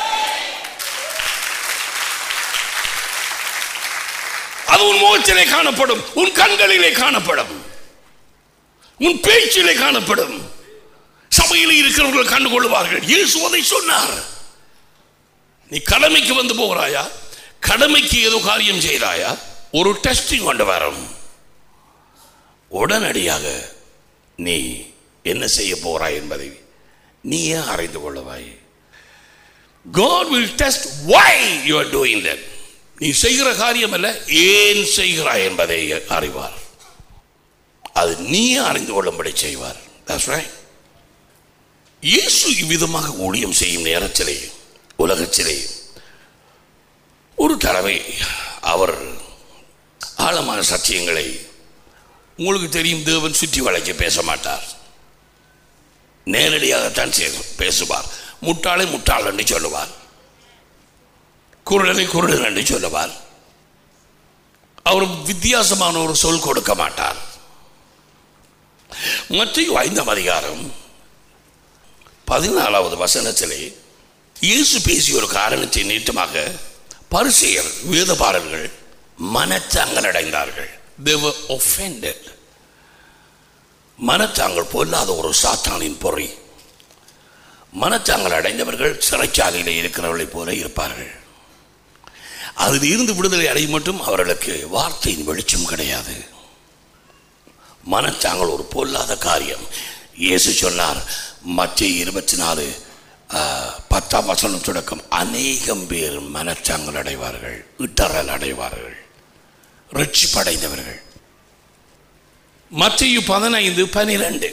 அது உன் முகத்திலே காணப்படும் உன் கண்களிலே காணப்படும் உன் பேச்சிலே காணப்படும் சபையில் இருக்கிறவர்கள் கண்டுகொள்வார்கள் இயேசு அதை சொன்னார் நீ கடமைக்கு வந்து போகிறாயா கடமைக்கு ஏதோ காரியம் செய்தாயா ஒரு டெஸ்டிங் கொண்டு வரும் உடனடியாக நீ என்ன செய்ய போறாய் என்பதை நீ ஏன் அறிந்து கொள்ளுவாய் God will test why you are doing that நீ செய்கிற காரியம் அல்ல ஏன் செய்கிறாய் என்பதை அறிவார் அது நீயே அறிந்து கொள்ளும்படி செய்வார் That's right. இயேசு இவ்விதமாக ஊழியம் செய்யும் நேரத்திலே உலகத்திலே ஒரு தடவை அவர் ஆழமான சத்தியங்களை உங்களுக்கு தெரியும் தேவன் சுற்றி வளைச்சு பேச மாட்டார் நேரடியாகத்தான் செய்து- பேசுவார் முட்டாளை முட்டாள் என்று சொல்லுவார் குருடனை குருடன் என்று சொல்லுவார் அவர் வித்தியாசமான ஒரு சொல் கொடுக்க மாட்டார் மத்திய ஐந்தாம் அதிகாரம் பதினாலாவது வசனத்திலே இயேசு பேசிய ஒரு காரணத்தை நீட்டமாக பரிசெயர் வேதபாரர்கள் மனச்சாங்கல் அடைந்தார்கள் they were offended மனச்சாங்கல் பொல்லாத ஒரு சாத்தானின் பொறி மனச்சாங்கல் அடைந்தவர்கள் சிறைச்சாலையில் இருக்கிறவர்களைப் போல இருப்பார்கள் அதில் இருந்து விடுதலை அடையும் மட்டும் அவர்களுக்கு வார்த்தையின் வெளிச்சம் கிடையாது மனச்சாங்கல் ஒரு பொல்லாத காரியம் இயேசு சொன்னார் மத்திய இருபத்தி நாலு பத்தாம் வசனம் தொடக்கம் அநேகம் பேர் மனச்சாங்கல் அடைவார்கள் இட்டறல் அடைவார்கள் ரட்சிப்படைந்தவர்கள் மத்திய பதினைந்து பனிரெண்டு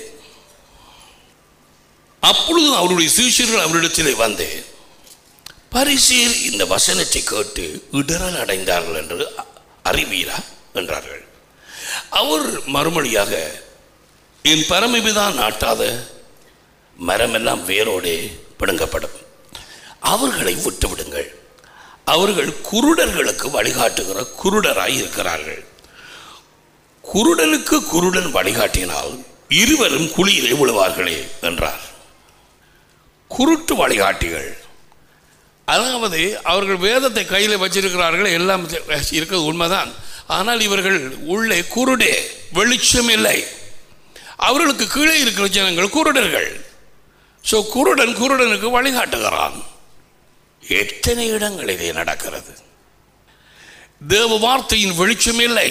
அப்பொழுது அவருடைய சீஷர்கள் அவரிடத்திலே வந்து பரிசீர் இந்த வசனத்தை கேட்டு இடரல் அடைந்தார்கள் என்று அறிவீரா என்றார்கள் அவர் மறுமொழியாக என் பரமபிதான் நாட்டாத மரமெல்லாம் வேரோடே பிடுங்கப்படும் அவர்களை விட்டு விடுங்கள் அவர்கள் குருடர்களுக்கு வழிகாட்டுகிற குருடராய் இருக்கிறார்கள் குருடனுக்கு குருடன் வழிகாட்டினால் இருவரும் குழியிலே விழுவார்களே என்றார் குருட்டு வழிகாட்டிகள் அதாவது அவர்கள் வேதத்தை கையில் வச்சிருக்கிறார்கள் எல்லாம் இருக்கிறது உண்மைதான் ஆனால் இவர்கள் உள்ளே குருடே வெளிச்சம் இல்லை அவர்களுக்கு கீழே இருக்கிற ஜனங்கள் குருடர்கள் ஸோ குருடன் குருடனுக்கு வழிகாட்டுகிறான் எத்தனை இடங்களிலே நடக்கிறது தேவ வார்த்தையின் வெளிச்சம் இல்லை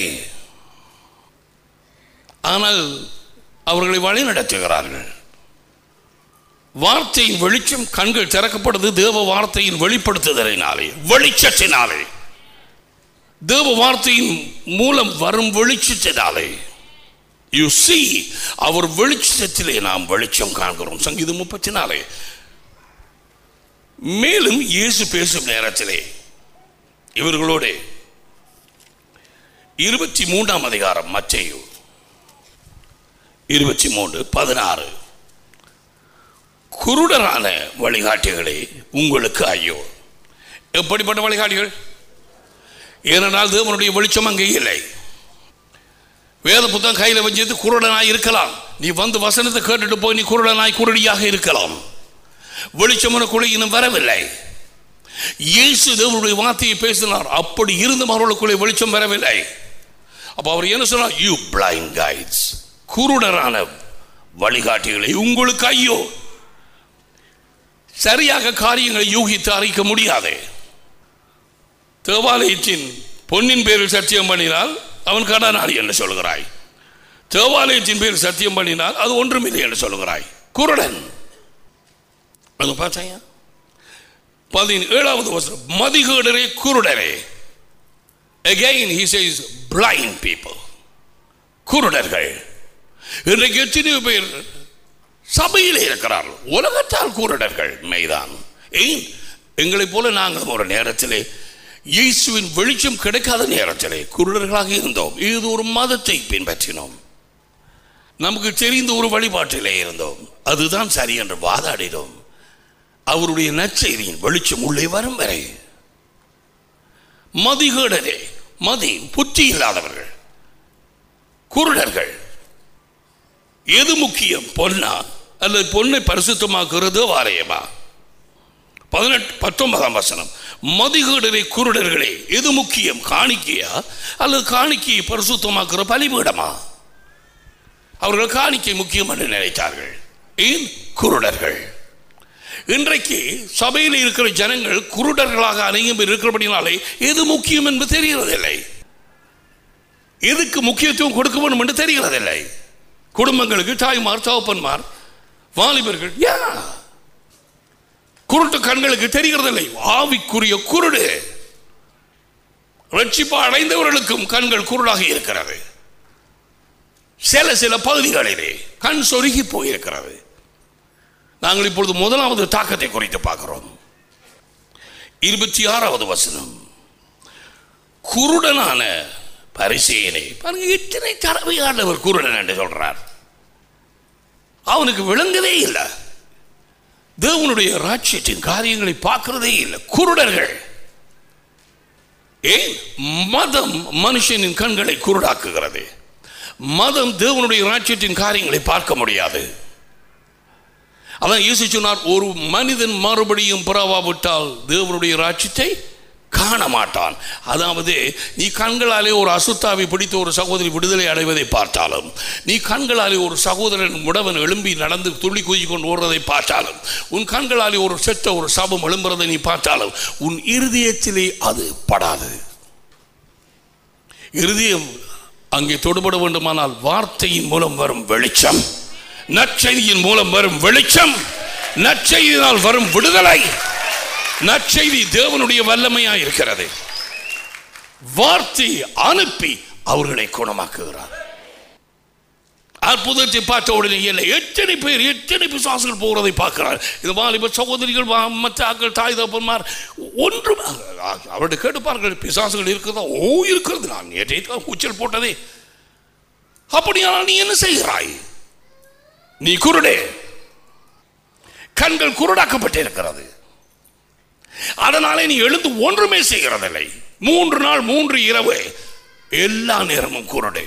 ஆனால் அவர்களை வழி நடத்துகிறார்கள் வார்த்தையின் வெளிச்சம் கண்கள் திறக்கப்படுது தேவ வார்த்தையின் வெளிப்படுத்துதலினாலே வெளிச்சத்தினாலே தேவ வார்த்தையின் மூலம் வரும் வெளிச்சத்தினாலே யூ சி அவர் வெளிச்சத்திலே நாம் வெளிச்சம் காண்கிறோம் சங்கீதம் முப்பத்தி நாலு மேலும் இயேசு பேசும் நேரத்திலே இவர்களோடு இருபத்தி மூன்றாம் அதிகாரம் மச்சையு இருபத்தி மூன்று பதினாறு குருடரான வழிகாட்டிகளே உங்களுக்கு ஐயோ எப்படிப்பட்ட வழிகாட்டிகள் ஏனென்றால் தேவனுடைய வெளிச்சம் அங்கே இல்லை வேத புத்தகம் கையில் வச்சது குருடனாய் இருக்கலாம் நீ வந்து வசனத்தை கேட்டுட்டு போய் நீ குருடனாய் குருடியாக இருக்கலாம் வெளிச்சம் உனக்குள்ளே இன்னும் வரவில்லை இயேசு தேவனுடைய வார்த்தையை பேசினார் அப்படி இருந்தும் அவர்களுக்குள்ளே வெளிச்சம் வரவில்லை அப்போ அவர் என்ன சொன்னார் யூ பிளைண்ட் கைட்ஸ் குருடரான வழிகாட்டிகளை உங்களுக்கு ஐயோ சரியாக காரியங்களை யூகித்து அறிக்க முடியாது தேவாலயத்தின் பொன்னின் பேரில் சத்தியம் பண்ணினால் அவன் கடனாளி என்று சொல்கிறாய் தேவாலயத்தின் பேரில் சத்தியம் பண்ணினால் அது ஒன்றுமில்லை என்று சொல்கிறாய் குருடன் அது பார்த்தாயா பதினேழாவது வருஷம் மதிகேடரே குருடரே again he says blind people குருடர்கள் இன்றைக்கு எத்தனையோ பேர் சபையில் இருக்கிறார்கள் உலகத்தால் குருடர்கள் மெய்தான் ஏன் எங்களைப் போல நாங்கள் ஒரு நேரத்திலே இயேசுவின் வெளிச்சம் கிடைக்காத நேரத்திலே குருடர்களாக இருந்தோம் இது ஒரு மதத்தை பின்பற்றினோம் நமக்கு தெரிந்த ஒரு வழிபாட்டிலே இருந்தோம் அதுதான் சரி என்று வாதாடினோம் அவருடைய நற்செய்தியின் வெளிச்சம் உள்ளே வரும் வரை மதிகேடரே மதி புத்தி இல்லாதவர்கள் குருடர்கள் எது முக்கியம் பொன்னா அல்லது பொண்ணை பரிசுத்தமாக்குறது வாரியமா பதினெட்டு பத்தொன்பதாம் வசனம் மதிகேடரை குருடர்களே எது முக்கியம் காணிக்கையா அல்லது காணிக்கையை பரிசுத்தமாக்குற பலிபீடமா அவர்கள் காணிக்கை முக்கியம் என்று நினைத்தார்கள் ஏன் குருடர்கள் இன்றைக்கு சபையில் இருக்கிற ஜனங்கள் குருடர்களாக அநேகம் பேர் இருக்கிறபடினாலே எது முக்கியம் என்று தெரிகிறதில்லை எதுக்கு முக்கியத்துவம் கொடுக்க வேண்டும் என்று தெரிகிறதில்லை குடும்பங்களுக்கு தாய்மார் தகப்பன்மார் வாலிபர்கள் யா குருட்டு கண்களுக்கு தெரிகிறதில்லை ஆவிக்குரிய குருடு ரட்சிப்பா அடைந்தவர்களுக்கும் கண்கள் குருடாக இருக்கிறது சில சில பகுதிகளிலே கண் சொருகி போயிருக்கிறது நாங்கள் இப்பொழுது முதலாவது தாக்கத்தை குறித்து பார்க்கிறோம் இருபத்தி ஆறாவது வசனம் குருடனான பரிசெயனை பாருங்க இத்தனை தடவையானவர் குருடன் என்று சொல்றார் அவனுக்கு விளங்கவே இல்லை தேவனுடைய ராட்சியத்தின் காரியங்களை பார்க்கிறதே இல்லை குருடர்கள் ஏன் மதம் மனுஷனின் கண்களை குருடாக்குகிறது மதம் தேவனுடைய ராட்சியத்தின் காரியங்களை பார்க்க முடியாது அதான் இயேசு சொன்னார் ஒரு மனிதன் மறுபடியும் பிறவாவிட்டால் தேவனுடைய ராட்சியத்தை காண மாட்டான் அதாவது நீ கண்களாலே ஒரு அசுத்தாவை பிடித்த ஒரு சகோதரி விடுதலை அடைவதை பார்த்தாலும் நீ கண்களாலே ஒரு சகோதரன் உடவன் எழும்பி நடந்து துள்ளி குதிச்சு கொண்டு ஓடுறதை பார்த்தாலும் உன் கண்களாலே ஒரு செத்த ஒரு சபம் எழும்புறதை நீ பார்த்தாலும் உன் இருதயத்திலே அது படாது இருதயம் அங்கே தொடுபட வேண்டுமானால் வார்த்தையின் மூலம் வரும் வெளிச்சம் நற்செய்தியின் மூலம் வரும் வெளிச்சம் நற்செய்தியினால் வரும் விடுதலை நற்செய்தி தேவனுடைய வல்லமையா இருக்கிறது வார்த்தை அனுப்பி அவர்களை குணமாக்குகிறார் அற்புதத்தை பார்த்த உடனே இல்லை எத்தனை பேர் எத்தனை பிசாசுகள் போகிறதை பார்க்கிறார் இது வாலிப சகோதரிகள் வா- மற்ற ஆக்கள் தாய் தப்பன்மார் ஒன்றும் அவருடைய கேட்டுப்பார்கள் பிசாசுகள் இருக்கிறதா ஓ இருக்கிறது நான் நேற்றைக்கு கூச்சல் போட்டதே அப்படியானால் நீ என்ன செய்கிறாய் நீ குருடே கண்கள் குருடாக்கப்பட்டு இருக்கிறது அதனாலே நீ எழுந்து ஒன்றுமே செய்கிறதில்லை மூன்று நாள் மூன்று இரவு எல்லா நேரமும் குருடே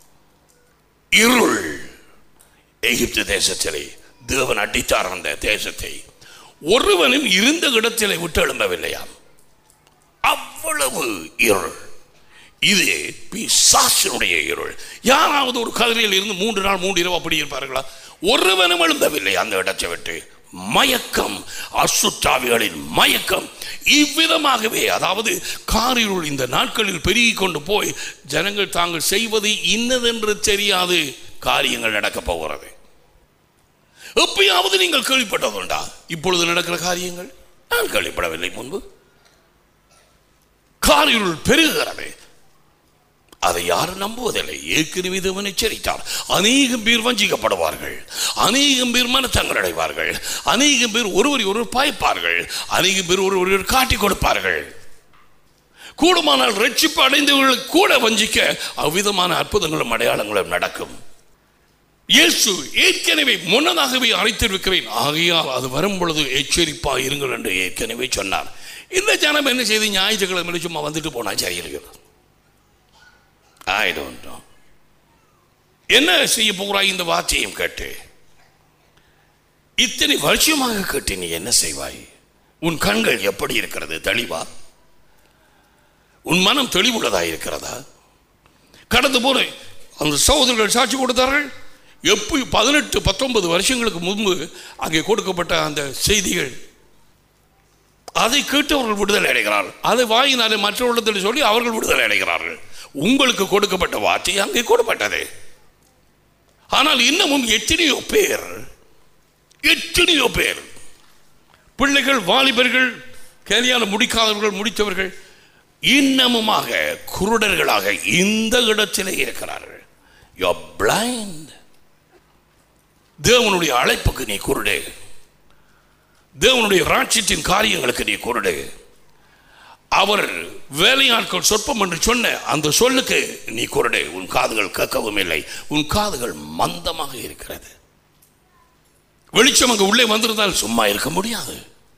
இருள் எகிப்து தேசத்திலே தேவன் அடித்தார் அந்த தேசத்தை ஒருவனும் இருந்த இடத்திலே விட்டு எழும்பவில்லையாம் அவ்வளவு இருள் இது பிசாசினுடைய இருள் யாராவது ஒரு கதிரையில் இருந்து மூன்று நாள் மூன்று இரவு அப்படி இருப்பார்களா ஒருவனும் எழுந்தவில்லை அந்த இடத்தை விட்டு மயக்கம் அசுத்தாவிகளின் மயக்கம் இவ்விதமாகவே அதாவது காரிருள் இந்த நாட்களில் பெருகி கொண்டு போய் ஜனங்கள் தாங்கள் செய்வது இன்னதென்று தெரியாது காரியங்கள் நடக்கப் போகிறது எப்பயாவது நீங்கள் கேள்விப்பட்டதுண்டா இப்பொழுது நடக்கிற காரியங்கள் நான் கேள்விப்படவில்லை முன்பு காரிருள் பெருகிறது அதை யாரும் நம்புவதில்லை ஏற்கனவே தேவன் எச்சரித்தார் அநேகம் பேர் வஞ்சிக்கப்படுவார்கள் அநேகம் பேர் மனத்தங்கள் அடைவார்கள் அநேகம் பேர் ஒருவரை ஒருவர் பாய்ப்பார்கள் அநேகம் பேர் ஒருவர் ஒருவர் காட்டிக் கொடுப்பார்கள் கூடுமானால் ரட்சிப்பு அடைந்தவர்களுக்கு கூட வஞ்சிக்க அவ்விதமான அற்புதங்களும் அடையாளங்களும் நடக்கும் இயேசு ஏற்கனவே முன்னதாகவே அழைத்திருக்கிறேன் ஆகையால் அது வரும் பொழுது எச்சரிப்பா இருங்கள் என்று ஏற்கனவே சொன்னார் இந்த ஜனம் என்ன செய்து ஞாயிற்றுக்கிழமை சும்மா வந்துட்டு போனா சரி இருக்கிறது ஐ டோன்ட் நோ என்ன செய்ய போகிறாய் இந்த வார்த்தையும் கேட்டு இத்தனை வருஷமாக கேட்டு நீ என்ன செய்வாய் உன் கண்கள் எப்படி இருக்கிறது தெளிவா உன் மனம் தெளிவுள்ளதா இருக்கிறதா கடந்து போன அந்த சகோதரர்கள் சாட்சி கொடுத்தார்கள் எப்போ பதினெட்டு பத்தொன்பது வருஷங்களுக்கு முன்பு அங்கே கொடுக்கப்பட்ட அந்த செய்திகள் அதை கேட்டு அவர்கள் விடுதலை அடைகிறார்கள் அதை வாயினாலே மற்றவர்களிடத்தில் சொல்லி அவர்கள் விடுதலை அடைகிறார்கள் உங்களுக்கு கொடுக்கப்பட்ட வார்த்தை அங்கே கொடுக்கப்பட்டது ஆனால் இன்னமும் எத்தனையோ பேர் எத்தனையோ பேர் பிள்ளைகள் வாலிபர்கள் கல்யாணம் முடிக்காதவர்கள் முடித்தவர்கள் இன்னமுமாக குருடர்களாக இந்த இடத்திலே இருக்கிறார்கள் யோ பிளைண்ட் தேவனுடைய அழைப்புக்கு நீ குருடு தேவனுடைய ராட்சியத்தின் காரியங்களுக்கு நீ குருடு அவர் வேலையாட்கள் சொற்பம் என்று சொன்ன அந்த சொல்லுக்கு நீ குருடு உன் காதுகள் கேட்கவும் இல்லை உன் காதுகள் மந்தமாக இருக்கிறது வெளிச்சம் அங்கு உள்ளே வந்திருந்தால் சும்மா இருக்க முடியாது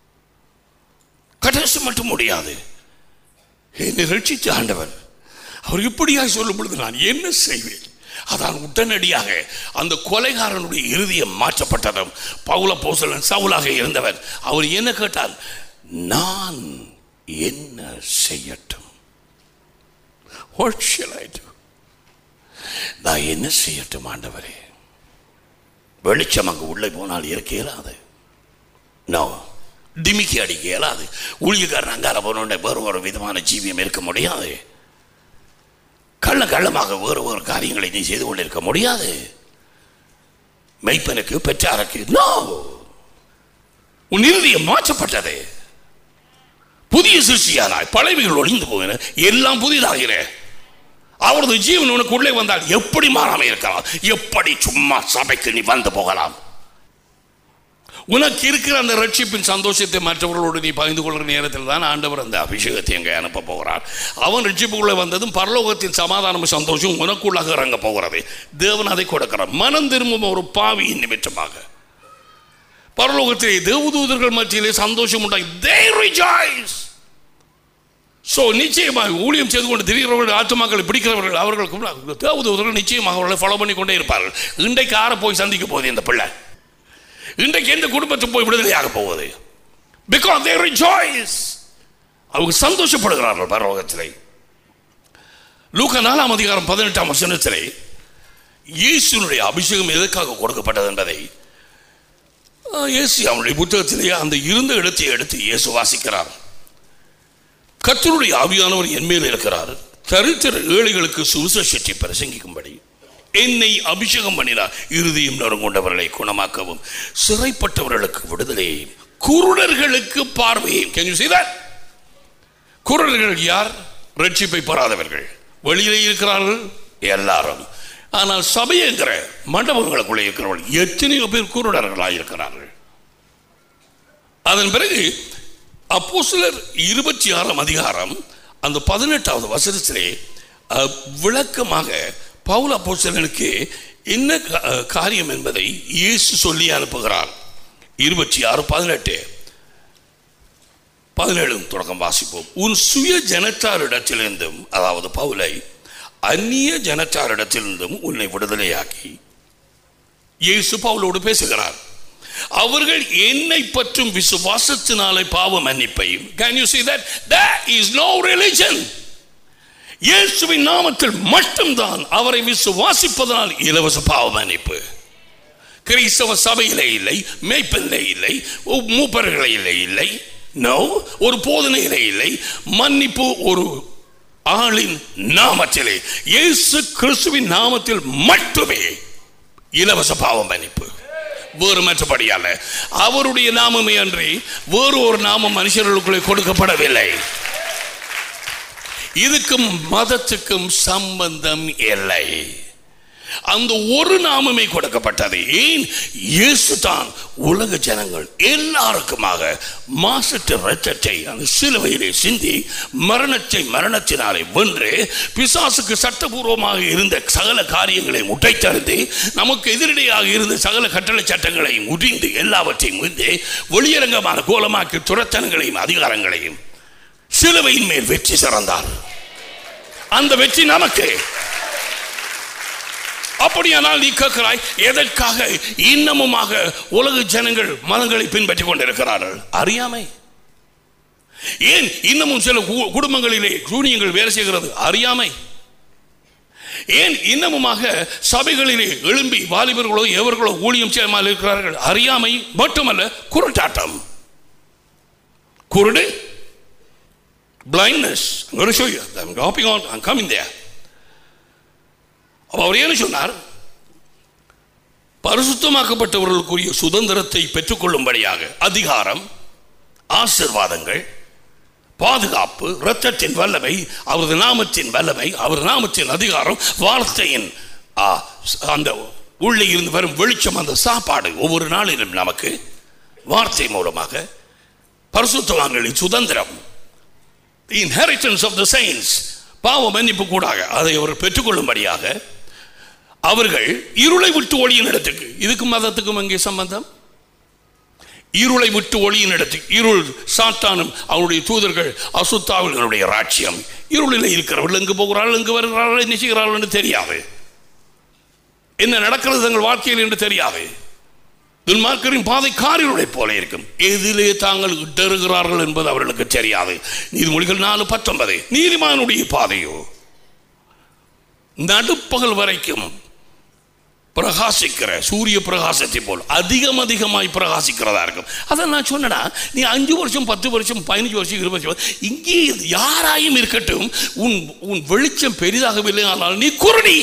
கடைசி மட்டும் முடியாது என்னை ரட்சித்த ஆண்டவர் அவர் இப்படியாக சொல்லும் பொழுது நான் என்ன செய்வேன் அதான் உடனடியாக அந்த கொலைகாரனுடைய இறுதியம் மாற்றப்பட்டதும் பவுல போசலன் சவுலாக இருந்தவர் அவர் என்ன கேட்டால் நான் என்ன செய்யட்டும் What shall I do? நான் என்ன செய்யட்டும் ஆண்டவரே வெளிச்சம் அங்கு உள்ளே போனால் இருக்க இயலாது நோ டிமிக்கி அடிக்க இயலாது ஊழியக்காரன் அங்கார போனோட வேறு ஒரு விதமான ஜீவியம் இருக்க முடியாது கள்ள கள்ளமாக வேறு ஒரு காரியங்களை நீ செய்து கொண்டிருக்க முடியாது மெய்ப்பனுக்கு பெற்றாருக்கு நோ உன் இறுதியம் மாற்றப்பட்டது புதிய சிருஷ்டியானாய் பழையவைகள் ஒளிந்து போகிற எல்லாம் புதிதாகிற அவரது ஜீவன் உனக்கு உள்ளே வந்தால் எப்படி மாறாம இருக்கலாம் எப்படி சும்மா சபைக்கு நீ வந்து போகலாம் உனக்கு இருக்கிற அந்த ரட்சிப்பின் சந்தோஷத்தை மற்றவர்களோடு நீ பகிர்ந்து கொள்கிற நேரத்தில் தான் ஆண்டவர் அந்த அபிஷேகத்தை அங்கே அனுப்ப போகிறார் அவன் ரட்சிப்புக்குள்ளே வந்ததும் பரலோகத்தின் சமாதானம் சந்தோஷம் உனக்குள்ளாக இறங்க போகிறது தேவன் அதை கொடுக்கிறார் மனம் திரும்பும் ஒரு பாவியின் நிமித்தமாக பரலோகத்திலே தேவதூதர்கள் மத்தியிலே சந்தோஷம் உண்டாய் they rejoice ஸோ நிச்சயமாக ஊழியம் செய்து கொண்டு திடீர்வர்கள் ஆத்துமாக்களை பிடிக்கிறவர்கள் அவர்களுக்கு தேவதூதர்கள் நிச்சயமாக அவர்களை ஃபாலோ பண்ணி கொண்டே இருப்பார்கள் இன்றைக்கு யாரை போய் சந்திக்க போகுது இந்த பிள்ளை இன்றைக்கு எந்த குடும்பத்தை போய் விடுதலையாக போவது பிகாஸ் தே ரிஜாய்ஸ் அவங்க சந்தோஷப்படுகிறார்கள் பரலோகத்திலே லூக்கா நாலாம் அதிகாரம் பதினெட்டாம் வசனத்திலே இயேசுனுடைய அபிஷேகம் எதற்காக கொடுக்கப்பட்டது என்பதை ஆஹ், இயேசு அவனுடைய புத்தகத்திலேயே அந்த இருந்த இடத்தை எடுத்து இயேசு வாசிக்கிறார் கர்த்தருடைய ஆவியானவர் என் மேல் இருக்கிறார் தரித்திர ஏழைகளுக்கு சுவிசேஷத்தை பிரசங்கிக்கும்படி என்னை அபிஷேகம் பண்ணினார் இறுதியும் நறுங்கொண்டவர்களை குணமாக்கவும் சிறைப்பட்டவர்களுக்கு விடுதலையையும் குருடர்களுக்கு பார்வையையும் கேன் யூ see that குருடர்கள் யார் ரட்சிப்பை பெறாதவர்கள் வெளியிலே இருக்கிறார்கள் எல்லாரும் ஆனால் சபைங்கிற மண்டபங்களுக்குள்ளே இருக்கிறவர்கள் எத்தனையோ பேர் குருடர்களாக இருக்கிறார்கள் அதன் பிறகு அப்போஸ்தலர் இருபத்தி ஆறாம் அதிகாரம் அந்த பதினெட்டாவது வசனத்திலே அஹ், விளக்கமாக பவுல் அப்போஸ்தலனுக்கு என்ன கா- அஹ், காரியம் என்பதை இயேசு சொல்லி அனுப்புகிறார் இருபத்தி ஆறு பதினெட்டு பதினேழும் தொடக்கம் வாசிப்போம் உன் சுய ஜனத்தாரிடத்திலிருந்தும் அதாவது பவுலை அந்நிய ஜனத்தாரிடத்திலிருந்தும் உன்னை விடுதலையாக்கி இயேசு பவுலோடு பேசுகிறார் அவர்கள் என்னை பற்றும் விசுவாசத்தினாலே பாவ மன்னிப்பையும் can you see that that is no religion இயேசுவின் நாமத்தில் மட்டும்தான் அவரை விசுவாசிப்பதனால் இலவச பாவ மன்னிப்பு கிறிஸ்தவ சபையிலே இல்லை மேய்ப்பனிலே இல்லை ஒ- மூப்பர்களிலே இல்லை நோ ஒரு போதனையிலே இல்லை மன்னிப்பு ஒரு ஆளின் நாமத்திலே இயேசு கிறிஸ்துவின் நாமத்தில் மட்டுமே இலவச பாவ மன்னிப்பு வேறு மற்றபடி அல்ல அவருடைய நாமமே அன்றி வேறு ஒரு நாமம் மனுஷர்களுக்குள்ளே கொடுக்கப்படவில்லை இதுக்கும் மதத்துக்கும் சம்பந்தம் இல்லை அந்த ஒரு நாமமே கொடுக்கப்பட்டது ஏன் இயேசு தான் உலக ஜனங்கள் எல்லாருக்குமாக மாசற்ற ரத்தத்தை அந்த சிலுவையிலே சிந்தி மரணத்தை மரணத்தினாலே வென்று பிசாசுக்கு சட்டபூர்வமாக இருந்த சகல காரியங்களை முட்டைத்தறிந்து நமக்கு எதிரடையாக இருந்த சகல கட்டளை சட்டங்களை முடிந்து எல்லாவற்றையும் முடிந்து வெளியரங்கமான கோலமாக்கி துரத்தனங்களையும் அதிகாரங்களையும் சிலுவையின் மேல் வெற்றி சிறந்தார் அந்த வெற்றி நமக்கு அப்படியானால் நீ கேட்கிறாய் எதற்காக இன்னமுமாக உலக ஜனங்கள் மதங்களை பின்பற்றி கொண்டிருக்கிறார்கள் அறியாமை ஏன் இன்னமும் சில கு- குடும்பங்களிலே சூனியங்கள் வேலை செய்கிறது அறியாமை ஏன் இன்னமுமாக சபைகளிலே எழும்பி வாலிபர்களோ எவர்களோ ஊழியம் செய்யாமல் இருக்கிறார்கள் அறியாமை மட்டுமல்ல குருட்டாட்டம் குருடு blindness I'm going to show you I'm hopping on I'm coming there அப்ப அவர் என்ன சொன்னார் பரிசுத்தமாக்கப்பட்டவர்களுக்குரிய சுதந்திரத்தை பெற்றுக்கொள்ளும்படியாக அதிகாரம் ஆசிர்வாதங்கள் பாதுகாப்பு இரத்தத்தின் வல்லமை அவரது நாமத்தின் வல்லமை அவர் நாமத்தின் அதிகாரம் வார்த்தையின் ஆ, அந்த உள்ளே இருந்து வரும் வெளிச்சம் அந்த சாப்பாடு ஒவ்வொரு நாளிலும் நமக்கு வார்த்தை மூலமாக பரிசுத்தவான்களின் சுதந்திரம் the inheritance of the saints பாவ மன்னிப்பு கூடாக அதை அவர் பெற்றுக்கொள்ளும்படியாக அவர்கள் இருளை விட்டு ஒளியின் இடத்துக்கு இதுக்கும் மதத்துக்கும் அங்கே சம்பந்தம் இருளை விட்டு ஒளியின் இடத்துக்கு இருள் சாத்தானும் அவருடைய தூதர்கள் அசுத்தாவர்களுடைய ராட்சியம் இருளில் இருக்கிறவர்கள் எங்கு போகிறார்கள் எங்கு வருகிறார்கள் என்ன செய்கிறார்கள் என்று தெரியாது என்ன நடக்கிறது தங்கள் வாழ்க்கையில் என்று தெரியாது துன்மார்க்கரின் பாதை காரிருளை போல இருக்கும் எதிலே தாங்கள் இடறுகிறார்கள் என்பது அவர்களுக்கு தெரியாது நீதிமொழிகள் நாலு பத்தொன்பது நீதிமானுடைய பாதையோ நடுப்பகல் வரைக்கும் பிரகாசிக்கிற சூரிய பிரகாசத்தை போல் அதிகம் அதிகமாய் பிரகாசிக்கிறதா இருக்கும் அதை நான் சொன்னேன்னா நீ அஞ்சு வருஷம் பத்து வருஷம் பதினஞ்சு வருஷம் இருபது வருஷம் இங்கே யாராயும் இருக்கட்டும் உன் உன் வெளிச்சம் பெரிதாகவில்லை ஆனால் நீ குருடி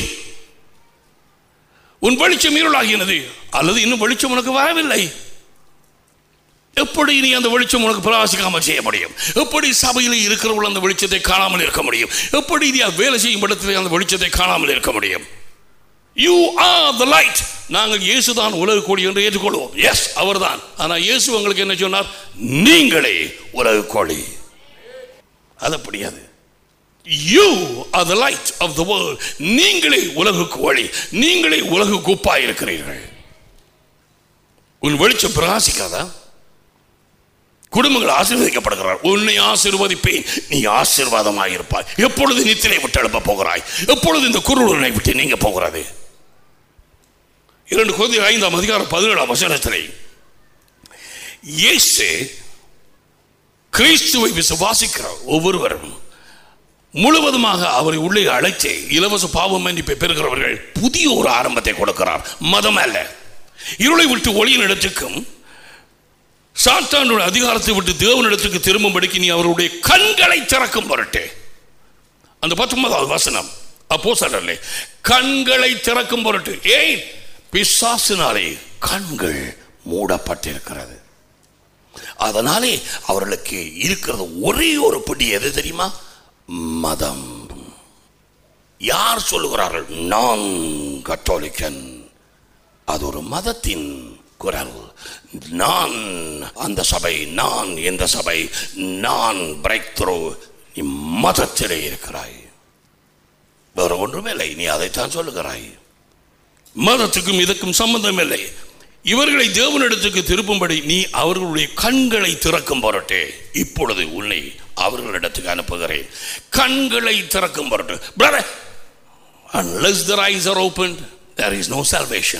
உன் வெளிச்சம் இருளாகினது அல்லது இன்னும் வெளிச்சம் உனக்கு வரவில்லை எப்படி நீ அந்த வெளிச்சம் உனக்கு பிரகாசிக்காமல் செய்ய முடியும் எப்படி சபையில் இருக்கிறவர்கள் அந்த வெளிச்சத்தை காணாமல் இருக்க முடியும் எப்படி நீ அது வேலை செய்யும் இடத்துல அந்த வெளிச்சத்தை காணாமல் இருக்க முடியும் யூ ஆர் த லைட் நாங்கள் இயேசுதான் உலக கோழி என்று ஏற்றுக்கொள்வோம் எஸ் அவர்தான் ஆனால் இயேசு உங்களுக்கு என்ன சொன்னார் நீங்களே உலக கோழி அது அப்படியாது you are the light of the world நீங்களே உலகுக்கு வழி நீங்களே உலகுக்கு உப்பாய் இருக்கிறீர்கள் உன் வெளிச்சம் பிரகாசிக்காதா குடும்பங்கள் ஆசீர்வதிக்கப்படுகிறார் உன்னை ஆசீர்வதிப்பேன் நீ ஆசீர்வாதமாக இருப்பாய் எப்பொழுது நித்திரை விட்டு எழுப்ப போகிறாய் எப்பொழுது இந்த குருடனை விட்டு நீங்க போகிறது இரண்டு குழந்தை ஐந்தாம் அதிகாரம் பதினேழாம் வசனத்திலே இயேசு கிறிஸ்துவை விசுவாசிக்கிற ஒவ்வொருவரும் முழுவதுமாக அவரை உள்ளே அழைத்து இலவச பாவ மன்னிப்பை பெறுகிறவர்கள் புதிய ஒரு ஆரம்பத்தை கொடுக்கிறார் மதம் அல்ல இருளை விட்டு ஒளியின் இடத்துக்கும் சாத்தானுடைய அதிகாரத்தை விட்டு தேவனிடத்துக்கு திரும்பும்படிக்கு நீ அவருடைய கண்களை திறக்கும் பொருட்டு அந்த பத்தொன்பதாவது வசனம் அப்போ சொல்லலே கண்களை திறக்கும் பொருட்டு ஏன் பிசாசினாலே கண்கள் மூடப்பட்டிருக்கிறது அதனாலே அவர்களுக்கு இருக்கிறது ஒரே ஒரு பிடி எது தெரியுமா மதம் யார் சொல்லுகிறார்கள் நான் கத்தோலிக்கன் அது ஒரு மதத்தின் குரல் நான் அந்த சபை நான் இந்த சபை நான் பிரேக் த்ரூ நீ மதத்திலே இருக்கிறாய் வேற ஒன்றுமே இல்லை நீ அதைத்தான் சொல்லுகிறாய் மதத்துக்கும் இதுக்கும் சம்பந்தம் இல்லை இவர்களை தேவனிடத்துக்கு திருப்பும்படி நீ அவர்களுடைய கண்களை திறக்கும் பொருட்டே இப்பொழுது உன்னை அவர்களிடத்துக்கு அனுப்புகிறேன் கண்களை திறக்கும் பொருட்டு brother unless their eyes are opened there is no salvation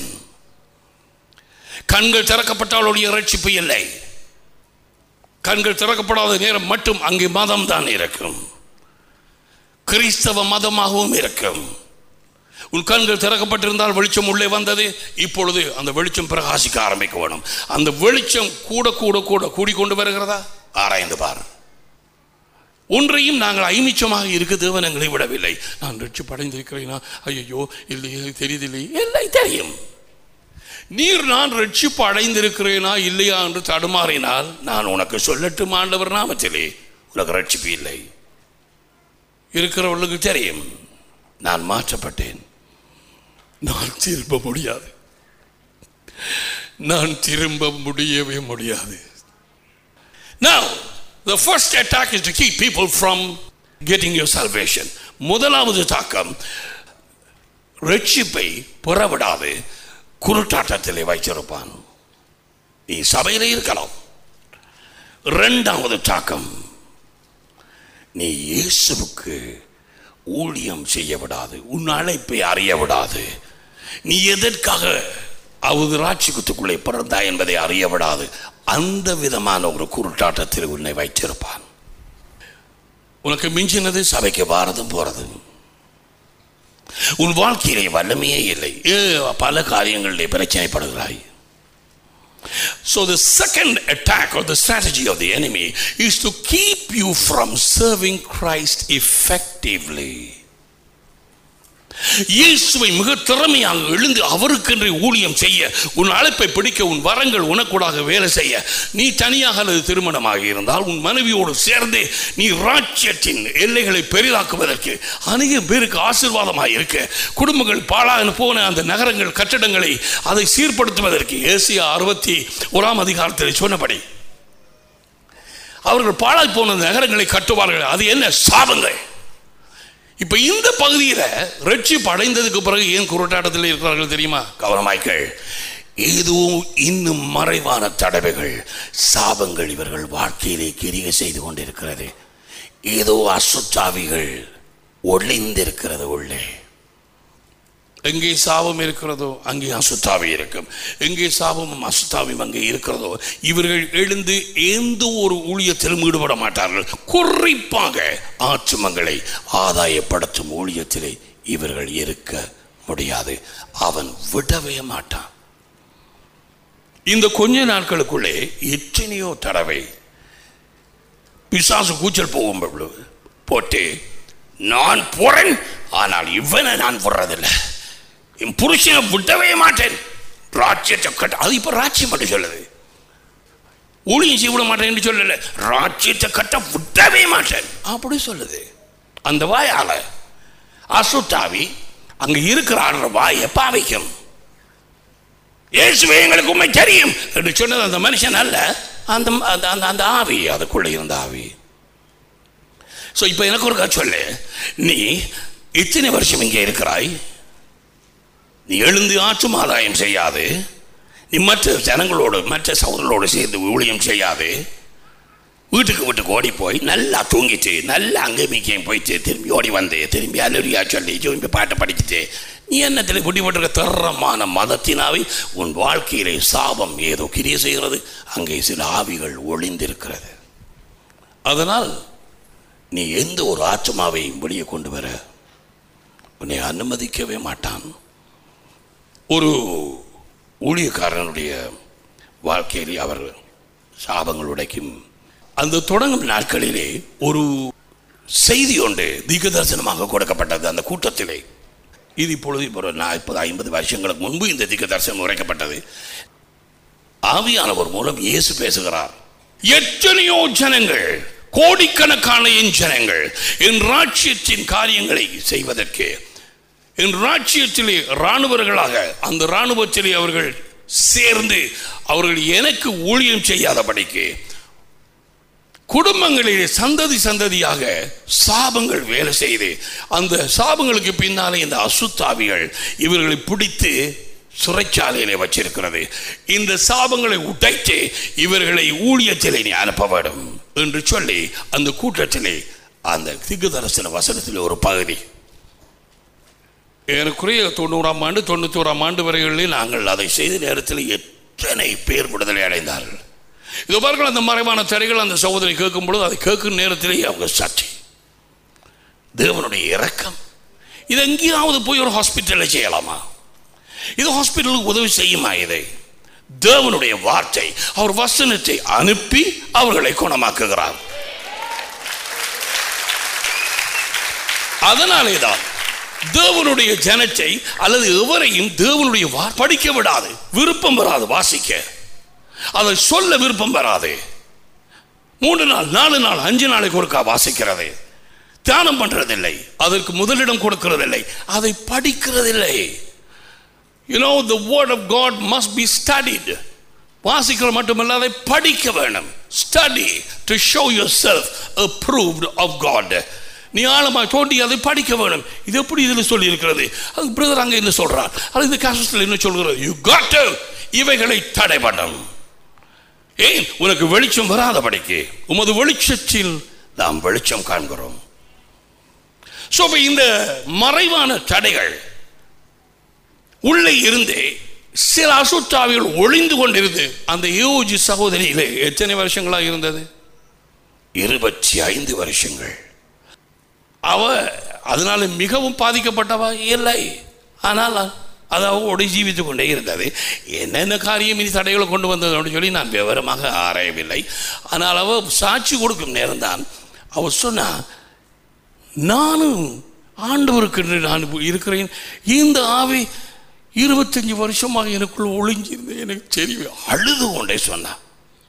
கண்கள் திறக்கப்பட்டால் ஒழிய ரட்சிப்பு இல்லை கண்கள் திறக்கப்படாத நேரம் மட்டும் அங்கே மதம் தான் இருக்கும் கிறிஸ்தவ மதமாகவும் இருக்கும் உன் கண்கள் திறக்கப்பட்டிருந்தால் வெளிச்சம் உள்ளே வந்தது இப்பொழுது அந்த வெளிச்சம் பிரகாசிக்க ஆரம்பிக்க வேணும் அந்த வெளிச்சம் கூட கூட கூட கூடிக்கொண்டு வருகிறதா ஆராய்ந்து பார் ஒன்றையும் நாங்கள் ஐமிச்சமாக இருக்க தேவன் எங்களை விடவில்லை நான் ரட்சி படைந்திருக்கிறேனா ஐயோ இல்லையே தெரியுதில்லை இல்லை தெரியும் நீர் நான் ரட்சிப்பு அடைந்திருக்கிறேனா இல்லையா என்று தடுமாறினால் நான் உனக்கு சொல்லட்டும் ஆண்டவர் நாமத்திலே உனக்கு ரட்சிப்பு இல்லை இருக்கிறவர்களுக்கு தெரியும் நான் மாற்றப்பட்டேன் நான் திரும்ப முடியாது நான் திரும்ப முடியவே முடியாது Now, the first attack is to keep people from getting your salvation. முதலாவது தாக்கம் ரட்சிப்பை புறவிடாது குருட்டாட்டத்திலே வைத்திருப்பான் நீ சபையிலே இருக்கலாம் இரண்டாவது தாக்கம் நீ இயேசுவுக்கு ஊழியம் செய்ய விடாது உன் அழைப்பை அறிய விடாது நீ எதற்காக அவது ராட்சிக்குத்துக்குள்ளே பிறந்தாய் என்பதை அறிய விடாது அந்த விதமான ஒரு குருட்டாட்டத்தில் உன்னை வைத்திருப்பான் உனக்கு மிஞ்சினது சபைக்கு வாரதும் போறது உன் வாழ்க்கையிலே வல்லமையே இல்லை ஏ, பல காரியங்களிலே பிரச்சனைப்படுகிறாய் So the second attack or the strategy of the enemy is to keep you from serving Christ effectively. இயேசுவை மிக திறமையாக எழுந்து அவருக்கென்று ஊழியம் செய்ய உன் அழைப்பை பிடிக்க உன் வரங்கள் உனக்கூடாக வேலை செய்ய நீ தனியாக அல்லது திருமணமாக இருந்தால் உன் மனைவியோடு சேர்ந்து நீ ராஜ்யத்தின் எல்லைகளை பெரிதாக்குவதற்கு அநேக பேருக்கு ஆசீர்வாதமாக இருக்க குடும்பங்கள் பாழாக போன அந்த நகரங்கள் கட்டடங்களை அதை சீர்படுத்துவதற்கு ஏசியா அறுபத்தி ஓராம் அதிகாரத்தில் சொன்னபடி அவர்கள் பாழாய் போன நகரங்களை கட்டுவார்கள் அது என்ன சாபங்கள் இப்ப இந்த பகுதியில ரட்சிப்பு அடைந்ததுக்கு பிறகு ஏன் குருட்டாட்டத்தில் இருக்கிறார்கள் தெரியுமா கவனமாய்கள் ஏதோ இன்னும் மறைவான தடவைகள் சாபங்கள் இவர்கள் வாழ்க்கையிலே கிரிகை செய்து கொண்டிருக்கிறது ஏதோ அசுத்தாவிகள் ஒளிந்திருக்கிறது உள்ளே எங்கே சாபம் இருக்கிறதோ அங்கே அசுத்தாவி இருக்கும் எங்கே சாபமும் அசுத்தாவியும் அங்கே இருக்கிறதோ இவர்கள் எழுந்து எந்த ஒரு ஊழியத்திலும் ஈடுபட மாட்டார்கள் குறிப்பாக ஆற்றுமங்களை ஆதாயப்படுத்தும் ஊழியத்திலே இவர்கள் இருக்க முடியாது அவன் விடவே மாட்டான் இந்த கொஞ்ச நாட்களுக்குள்ளே எத்தனையோ தடவை பிசாசு கூச்சல் போகும் பொழுது போட்டு நான் போறேன் ஆனால் இவனை நான் போடுறதில்லை என் புருஷனை விடவே மாட்டேன் ராஜ்யத்தை கட்ட அது இப்போ ராஜ்யம் மட்டும் சொல்லுது ஊழியம் செய்ய விட மாட்டேன்னு சொல்லல ராஜ்யத்தை கட்ட விடவே மாட்டேன் அப்படி சொல்லுது அந்த வாயால அசுத்தாவி அங்க இருக்கிற ஆடுற வாயை பாவிக்கும் இயேசுவே எங்களுக்கு உண்மை தெரியும் என்று சொன்னது அந்த மனுஷன் அல்ல அந்த அந்த அந்த அந்த ஆவி அதுக்குள்ள இருந்த ஆவி ஸோ இப்போ எனக்கு ஒரு சொல்லு நீ இத்தனை வருஷம் இங்கே இருக்கிறாய் நீ எழுந்து ஆற்றும் ஆதாயம் செய்யாது நீ மற்ற ஜனங்களோடு மற்ற சகோதரர்களோடு சேர்ந்து ஊழியம் செய்யாது வீட்டுக்கு வீட்டுக்கு ஓடி போய் நல்லா தூங்கிட்டு நல்லா அங்கே மிக்கையும் போயிட்டு திரும்பி ஓடி வந்து திரும்பி அலுரியா சொல்லி திரும்பி பாட்டை படிச்சுட்டு நீ என்னத்தில் குடிபட்டிருக்க தரமான மதத்தினாவை உன் வாழ்க்கையிலே சாபம் ஏதோ கிரிய செய்கிறது அங்கே சில ஆவிகள் ஒளிந்திருக்கிறது அதனால் நீ எந்த ஒரு ஆத்மாவையும் வெளியே கொண்டு வர உன்னை அனுமதிக்கவே மாட்டான் ஒரு ஊழியக்காரனுடைய வாழ்க்கையிலே அவர் சாபங்கள் உடைக்கும் அந்த தொடங்கும் நாட்களிலே ஒரு செய்தி ஒன்று தீர்க்க தரிசனமாக கொடுக்கப்பட்டது அந்த கூட்டத்திலே இது இப்பொழுது இப்போ ஒரு நாற்பது ஐம்பது வருஷங்களுக்கு முன்பு இந்த தீர்க்க தரிசனம் உரைக்கப்பட்டது ஆவியானவர் மூலம் இயேசு பேசுகிறார் எத்தனையோ ஜனங்கள் கோடிக்கணக்கான என் ஜனங்கள் என் ராட்சியத்தின் காரியங்களை செய்வதற்கு என் ராட்சியத்திலே இராணுவர்களாக அந்த இராணுவத்திலே அவர்கள் சேர்ந்து அவர்கள் எனக்கு ஊழியம் செய்யாதபடிக்கு குடும்பங்களிலே சந்ததி சந்ததியாக சாபங்கள் வேலை செய்து அந்த சாபங்களுக்கு பின்னாலே இந்த அசுத்தாவிகள் இவர்களை பிடித்து சிறைச்சாலையிலே வச்சிருக்கிறது இந்த சாபங்களை உடைத்து இவர்களை ஊழியத்திலே நீ அனுப்ப வேண்டும் என்று சொல்லி அந்த கூட்டத்திலே அந்த திகுதரசன வசனத்தில் ஒரு பகுதி ஏறக்குறைய தொண்ணூறாம் ஆண்டு தொண்ணூத்தோராம் ஆண்டு வரைகளில் நாங்கள் அதை செய்த நேரத்தில் எத்தனை பேர் விடுதலை அடைந்தார்கள் இது பாருங்கள் அந்த மறைவான தடைகள் அந்த சகோதரி கேட்கும் பொழுது அதை கேட்கும் நேரத்திலேயே அவங்க சாட்சி தேவனுடைய இரக்கம் இது எங்கேயாவது போய் ஒரு ஹாஸ்பிட்டலில் செய்யலாமா இது ஹாஸ்பிட்டலுக்கு உதவி செய்யுமா இதை தேவனுடைய வார்த்தை அவர் வசனத்தை அனுப்பி அவர்களை குணமாக்குகிறார் அதனாலே தான் தேவனுடைய ஜனத்தை அல்லது எவரையும் தேவனுடைய வா- படிக்க விடாது விருப்பம் வராது வாசிக்க அதை சொல்ல விருப்பம் வராது மூன்று நாள் நாலு நாள் அஞ்சு நாளைக்கு ஒருக்கா வாசிக்கிறது தியானம் பண்றதில்லை அதற்கு முதலிடம் கொடுக்கிறதில்லை அதை படிக்கிறதில்லை you know the word of god must be studied வாசிக்கிற மட்டுமல்ல அதை படிக்க வேணும் study to show yourself approved of god நீ ஆழமாய் தோண்டி அதை படிக்க வேணும் இது எப்படி இதில் சொல்லி இருக்கிறது அது பிரதர் அங்கே என்ன சொல்றார் அது இந்த காசத்தில் என்ன சொல்கிறது யூ got to இவைகளை தடை பண்ணும் ஏன் உனக்கு வெளிச்சம் வராதபடிக்கு உமது வெளிச்சத்தில் நாம் வெளிச்சம் காண்கிறோம் சோ இப்ப இந்த மறைவான தடைகள் உள்ளே இருந்தே சில அசுத்தாவிகள் ஒளிந்து கொண்டிருந்து அந்த யோஜி சகோதரியிலே எத்தனை வருஷங்களா இருந்தது இருபத்தி ஐந்து வருஷங்கள் அவ அதனால மிகவும் பாதிக்கப்பட்டவா இல்லை ஆனால் அது அவளோடு ஜீவித்து கொண்டே இருந்தது என்னென்ன காரியம் இனி தடைகளை கொண்டு வந்தது அப்படின்னு சொல்லி நான் விவரமாக ஆராயவில்லை ஆனால் அவ சாட்சி கொடுக்கும் நேரம்தான் அவ சொன்னா நானும் ஆண்டவருக்கு என்று நான் இருக்கிறேன் இந்த ஆவி இருபத்தஞ்சு வருஷமாக எனக்குள்ள ஒளிஞ்சிருந்து எனக்கு தெரியும் அழுது கொண்டே சொன்னான்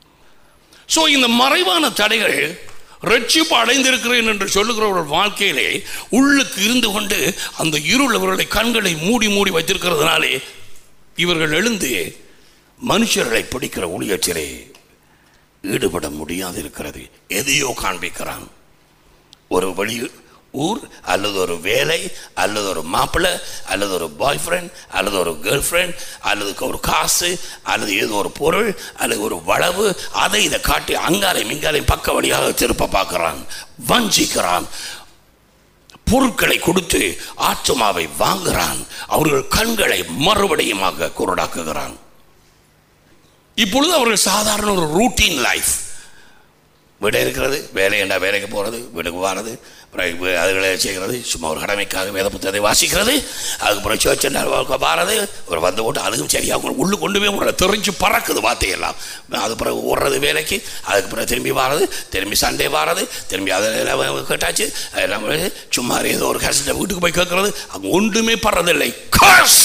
ஸோ இந்த மறைவான தடைகள் ரட்சிப்பு அடைந்திருக்கிறேன் என்று சொல்லுகிற ஒரு வாழ்க்கையிலே உள்ளுக்கு இருந்து கொண்டு அந்த இருள் அவர்களை கண்களை மூடி மூடி வைத்திருக்கிறதுனாலே இவர்கள் எழுந்து மனுஷர்களை பிடிக்கிற ஊழியத்திலே ஈடுபட முடியாது இருக்கிறது எதையோ காண்பிக்கிறான் ஒரு வழி ஊர் அல்லது ஒரு வேலை அல்லது ஒரு மாப்பிள்ளை அல்லது ஒரு பாய் ஃப்ரெண்ட் அல்லது ஒரு கேர்ள் ஃப்ரெண்ட் அல்லது ஒரு காசு அல்லது ஏதோ ஒரு பொருள் அல்லது ஒரு வளவு அதை இதை காட்டி அங்காலையும் இங்காலையும் பக்க வழியாக திருப்ப பார்க்கிறான் வஞ்சிக்கிறான் பொருட்களை கொடுத்து ஆத்மாவை வாங்குகிறான் அவர்கள் கண்களை மறுபடியுமாக குருடாக்குகிறான் இப்பொழுது அவர்கள் சாதாரண ஒரு ரூட்டீன் லைஃப் வீடு இருக்கிறது வேலை என்ன வேலைக்கு போகிறது வீட்டுக்கு வர்றது அப்புறம் வி- அதுகளை செய்கிறது சும்மா ஒரு கடமைக்காக வேத புத்தகத்தை வாசிக்கிறது அதுக்கப்புறம் சர்ச் வாரது ஒரு வந்து ஓட்டு அதுவும் சரியா அவங்க உள்ளு கொண்டு போய் உங்களை தெரிஞ்சு பறக்குது வார்த்தையெல்லாம் அது பிறகு ஓடுறது வேலைக்கு அதுக்கு பிறகு திரும்பி வாரது திரும்பி சண்டே வாரது திரும்பி அதெல்லாம் கேட்டாச்சு அதெல்லாம் சும்மா ஏதோ ஒரு கஷ்டத்தை வீட்டுக்கு போய் கேட்கறது அங்கே ஒன்றுமே படுறதில்லை Curse!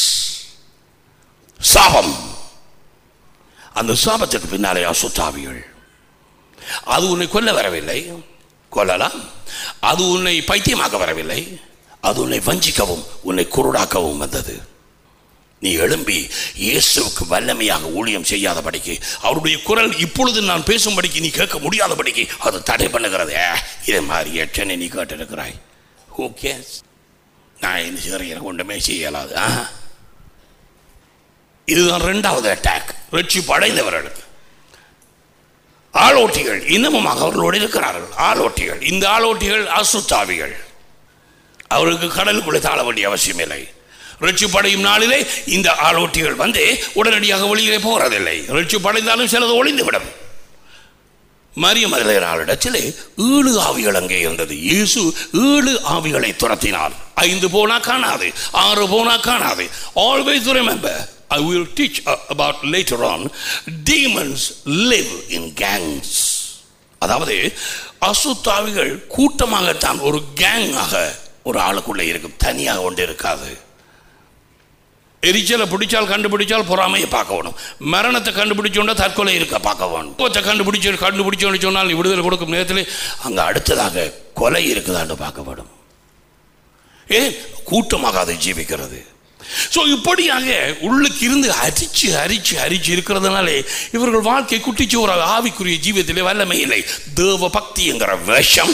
சாபம் அந்த சாபத்துக்கு பின்னாலே அசுத்தாவிகள் அது உன்னை கொல்ல வரவில்லை கொல்லலாம் அது உன்னை பைத்தியமாக்க வரவில்லை அது உன்னை வஞ்சிக்கவும் உன்னை குருடாக்கவும் வந்தது நீ எழும்பி இயேசுவுக்கு வல்லமையாக ஊழியம் செய்யாதபடிக்கு அவருடைய குரல் இப்பொழுது நான் பேசும்படிக்கு நீ கேட்க முடியாதபடிக்கு அது தடை பண்ணுகிறது ஏ, இதே மாதிரி எச்சனை நீ கேட்டிருக்கிறாய் ஹூ கேஸ் நான் என்ன செய்கிறேன் எனக்கு ஒன்றுமே செய்யலாது ஆ இதுதான் ரெண்டாவது அட்டாக் ரட்சிப்பு அடைந்தவர்களுக்கு ஆளோட்டிகள் இன்னமுமாக அவர்களோடு இருக்கிறார்கள் ஆளோட்டிகள் இந்த ஆளோட்டிகள் அசுத்தாவிகள் அவருக்கு கடலுக்குள்ளே தாழ வேண்டிய அவசியம் இல்லை ரட்சிப்படையும் நாளிலே இந்த ஆளோட்டிகள் வந்து உடனடியாக வெளியிலே போகிறதில்லை ரட்சிப்படைந்தாலும் சிலது ஒளிந்துவிடும் மரிய மதலிடத்திலே ஏழு ஆவிகள் அங்கே இருந்தது இயேசு ஏழு ஆவிகளை துரத்தினார் ஐந்து போனா காணாது ஆறு போனா காணாது always remember I will teach about later on demons live in gangs அதாவது அசுத்தாவிகள் கூட்டமாகத்தான் ஒரு கேங்காக ஒரு ஆளுக்குள்ளே இருக்கும் தனியாக ஒன்று இருக்காது எரிச்சலை பிடிச்சால் கண்டுபிடிச்சால் பொறாமையை பார்க்கணும் மரணத்தை கண்டுபிடிச்சோன்னா தற்கொலை இருக்க பார்க்க வேணும் கோச்சை கண்டுபிடிச்சு கண்டுபிடிச்சோன்னு சொன்னால் நீ விடுதலை கொடுக்கும் நேரத்தில் அங்கே அடுத்ததாக கொலை இருக்குதான்னு பார்க்கப்படும் ஏன் கூட்டமாக அதை ஜீவிக்கிறது ஸோ இப்படியாக உள்ளுக்கு இருந்து அரிச்சு அரிச்சு அரிச்சு இருக்கிறதுனாலே இவர்கள் வாழ்க்கை குட்டிச்சு ஒரு ஆவிக்குரிய ஜீவியத்திலே வல்லமை இல்லை தேவ பக்தி என்கிற விஷம்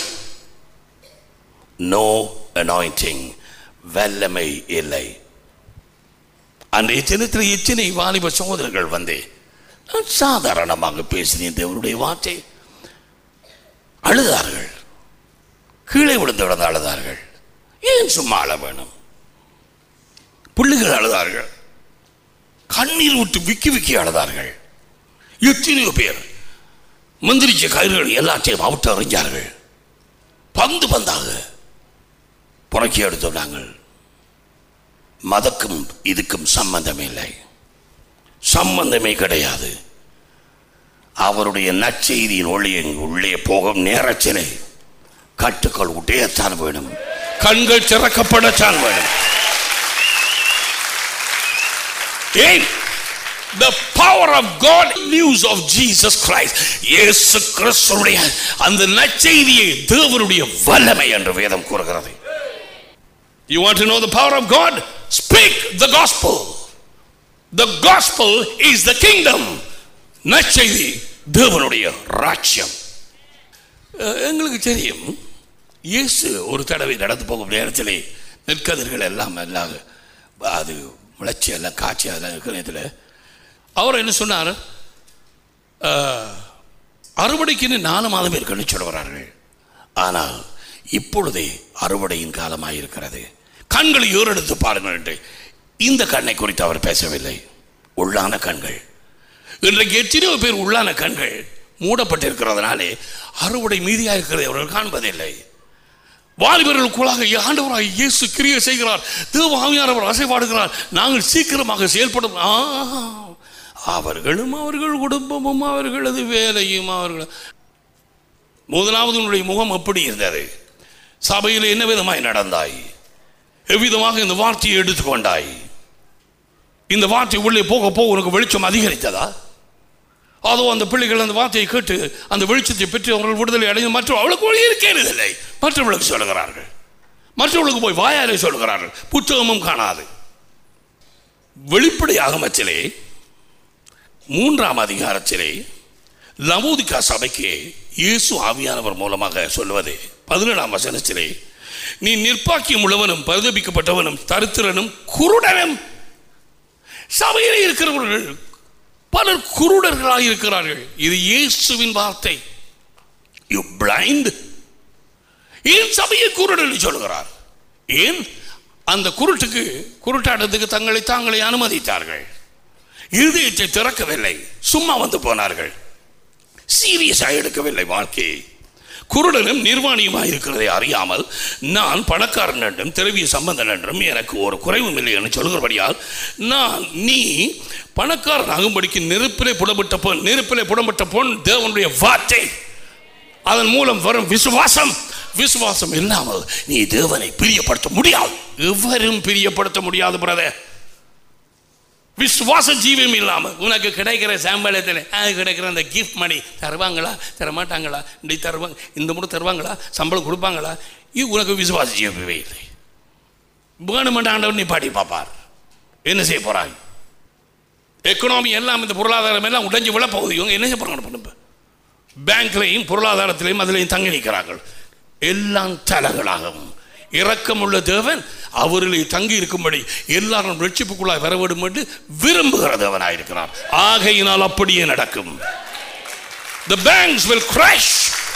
நோ அனாயிண்டிங் வல்லமை இல்லை அன்றைய தினத்தில் எத்தனை வாலிப சகோதரர்கள் வந்து நான் சாதாரணமாக பேசினேன் தேவனுடைய வார்த்தை அழுதார்கள் கீழே விழுந்து விழுந்து அழுதார்கள் ஏன் சும்மா அழ வேணும் பிள்ளைகள் அழுதார்கள் கண்ணீர் விட்டு விக்கி விக்கி அழுதார்கள் எத்தனையோ பேர் மந்திரிச்ச கயிறுகள் எல்லாத்தையும் அவுட்டு அறிஞ்சார்கள் பந்து பந்தாக புறக்கி எடுத்துள்ளாங்கள் மதக்கும் இதுக்கும் சம்பந்தம் இல்லை சம்பந்தமே கிடையாது அவருடைய நற்செய்தியின் ஒளி எங்கு உள்ளே போகும் நேரத்திலே கட்டுக்கள் உடையத்தான் வேணும் கண்கள் திறக்கப்படத்தான் வேணும் ஏன் the power of God news of Jesus Christ இயேசு கிறிஸ்துடைய அந்த நற்செய்தியை தேவனுடைய வல்லமை என்று வேதம் கூறுகிறது You want to know the power of God? Speak the gospel. The gospel is the kingdom. நற்செய்தி தேவனுடைய ராஜ்யம் அஹ், எங்களுக்கு தெரியும் இயேசு ஒரு தடவை நடந்து போகும் நேரத்திலே நெற்கதிர்கள் எல்லாம் எல்லாம் அது முளைச்சி எல்லாம் காய்ச்சி அதெல்லாம் இருக்கிற நேரத்தில் அவர் என்ன சொன்னார் அஹ், அறுவடைக்கு இன்னும் நாலு மாதம் இருக்குன்னு சொல்லுகிறார்கள் ஆனால் இப்பொழுதே அறுவடையின் காலமாக இருக்கிறது கண்களை ஏறெடுத்து பாருங்கள் என்று இந்த கண்ணை குறித்து அவர் பேசவில்லை உள்ளான கண்கள் இன்றைக்கு எத்தனையோ பேர் உள்ளான கண்கள் மூடப்பட்டிருக்கிறதுனாலே அறுவடை மீதியாக இருக்கிறதை அவர்கள் காண்பதில்லை வாலிபர்களுக்குள்ளாக ஆண்டவராய் இயேசு கிரியை செய்கிறார் தேவ ஆவியானவர் அசைபாடுகிறார் நாங்கள் சீக்கிரமாக செயல்படும் ஆ, அவர்களும் அவர்கள் குடும்பமும் அவர்களது வேலையும் அவர்கள் முதலாவது உன்னுடைய முகம் எப்படி இருந்தது சபையில் என்ன விதமாய் நடந்தாய் எவ்விதமாக இந்த வார்த்தையை எடுத்துக்கொண்டாய் இந்த வார்த்தை உள்ளே போக போக உனக்கு வெளிச்சம் அதிகரித்ததா அதோ அந்த பிள்ளைகள் அந்த வார்த்தையை கேட்டு அந்த வெளிச்சத்தை பெற்று அவர்கள் விடுதலை அடைந்து மற்ற அவளுக்கு ஒளி இருக்கிறதில்லை மற்றவர்களுக்கு சொல்லுகிறார்கள் மற்றவர்களுக்கு போய் வாயாலே சொல்லுகிறார்கள் புத்தகமும் காணாது வெளிப்படையாக மச்சிலே மூன்றாம் அதிகாரத்திலே லவோதிகா சபைக்கு இயேசு ஆவியானவர் மூலமாக சொல்வது பதினேழாம் வசனத்திலே நீ நிர்பாக்கியம் உள்ளவனும் பரிதபிக்கப்பட்டவனும் தரித்திரனும் குருடனும் சபையிலே இருக்கிறவர்கள் பலர் குருடர்களாக இருக்கிறார்கள் இது இயேசுவின் வார்த்தை யூ பிளைண்ட் ஏன் சபையை குருடர் சொல்லுகிறார் ஏன் அந்த குருட்டுக்கு குருட்டாட்டத்துக்கு தங்களை தாங்களே அனுமதித்தார்கள் இருதயத்தை திறக்கவில்லை சும்மா வந்து போனார்கள் சீரியஸாக எடுக்கவில்லை வாழ்க்கையை குருடனும் நிர்வாணியுமாக இருக்கிறதை அறியாமல் நான் பணக்காரன் என்றும் திரவிய சம்பந்தன் என்றும் எனக்கு ஒரு குறைவும் இல்லை என்று சொல்கிறபடியால் நான் நீ பணக்காரன் ஆகும்படிக்கு நெருப்பிலே புடப்பட்ட பொன் நெருப்பிலே புடப்பட்ட பொன் தேவனுடைய வார்த்தை அதன் மூலம் வரும் விசுவாசம் விசுவாசம் இல்லாமல் நீ தேவனை பிரியப்படுத்த முடியாது எவரும் பிரியப்படுத்த முடியாது பிரதர் விசுவாச ஜீவியம் இல்லாமல் உனக்கு கிடைக்கிற சாம்பளத்தில் அது கிடைக்கிற அந்த கிஃப்ட் மணி தருவாங்களா தரமாட்டாங்களா இப்படி தருவாங்க இந்த முறை தருவாங்களா சம்பளம் கொடுப்பாங்களா இது உனக்கு விசுவாச ஜீவியமே இல்லை வேணுமென்ற ஆண்டவர் நீ பாடி பார்ப்பார் என்ன செய்ய போறாங்க எக்கனாமி எல்லாம் இந்த பொருளாதாரம் எல்லாம் உடைஞ்சு விழ போகுது இவங்க என்ன செய்ய போறாங்க பண்ணுங்க பேங்க்லையும் பொருளாதாரத்திலையும் அதிலையும் தங்கி நிற்கிறார்கள் எல்லாம் தலைகளாகவும் இரக்கமுள்ள தேவன் அவரிலே தங்கி இருக்கும்படி எல்லாரும் ரட்சிப்புக்குள்ளாய் வர வேண்டும் என்று விரும்புகிற தேவனாயிருக்கிறார் ஆகையினால் அப்படியே நடக்கும் the banks will crash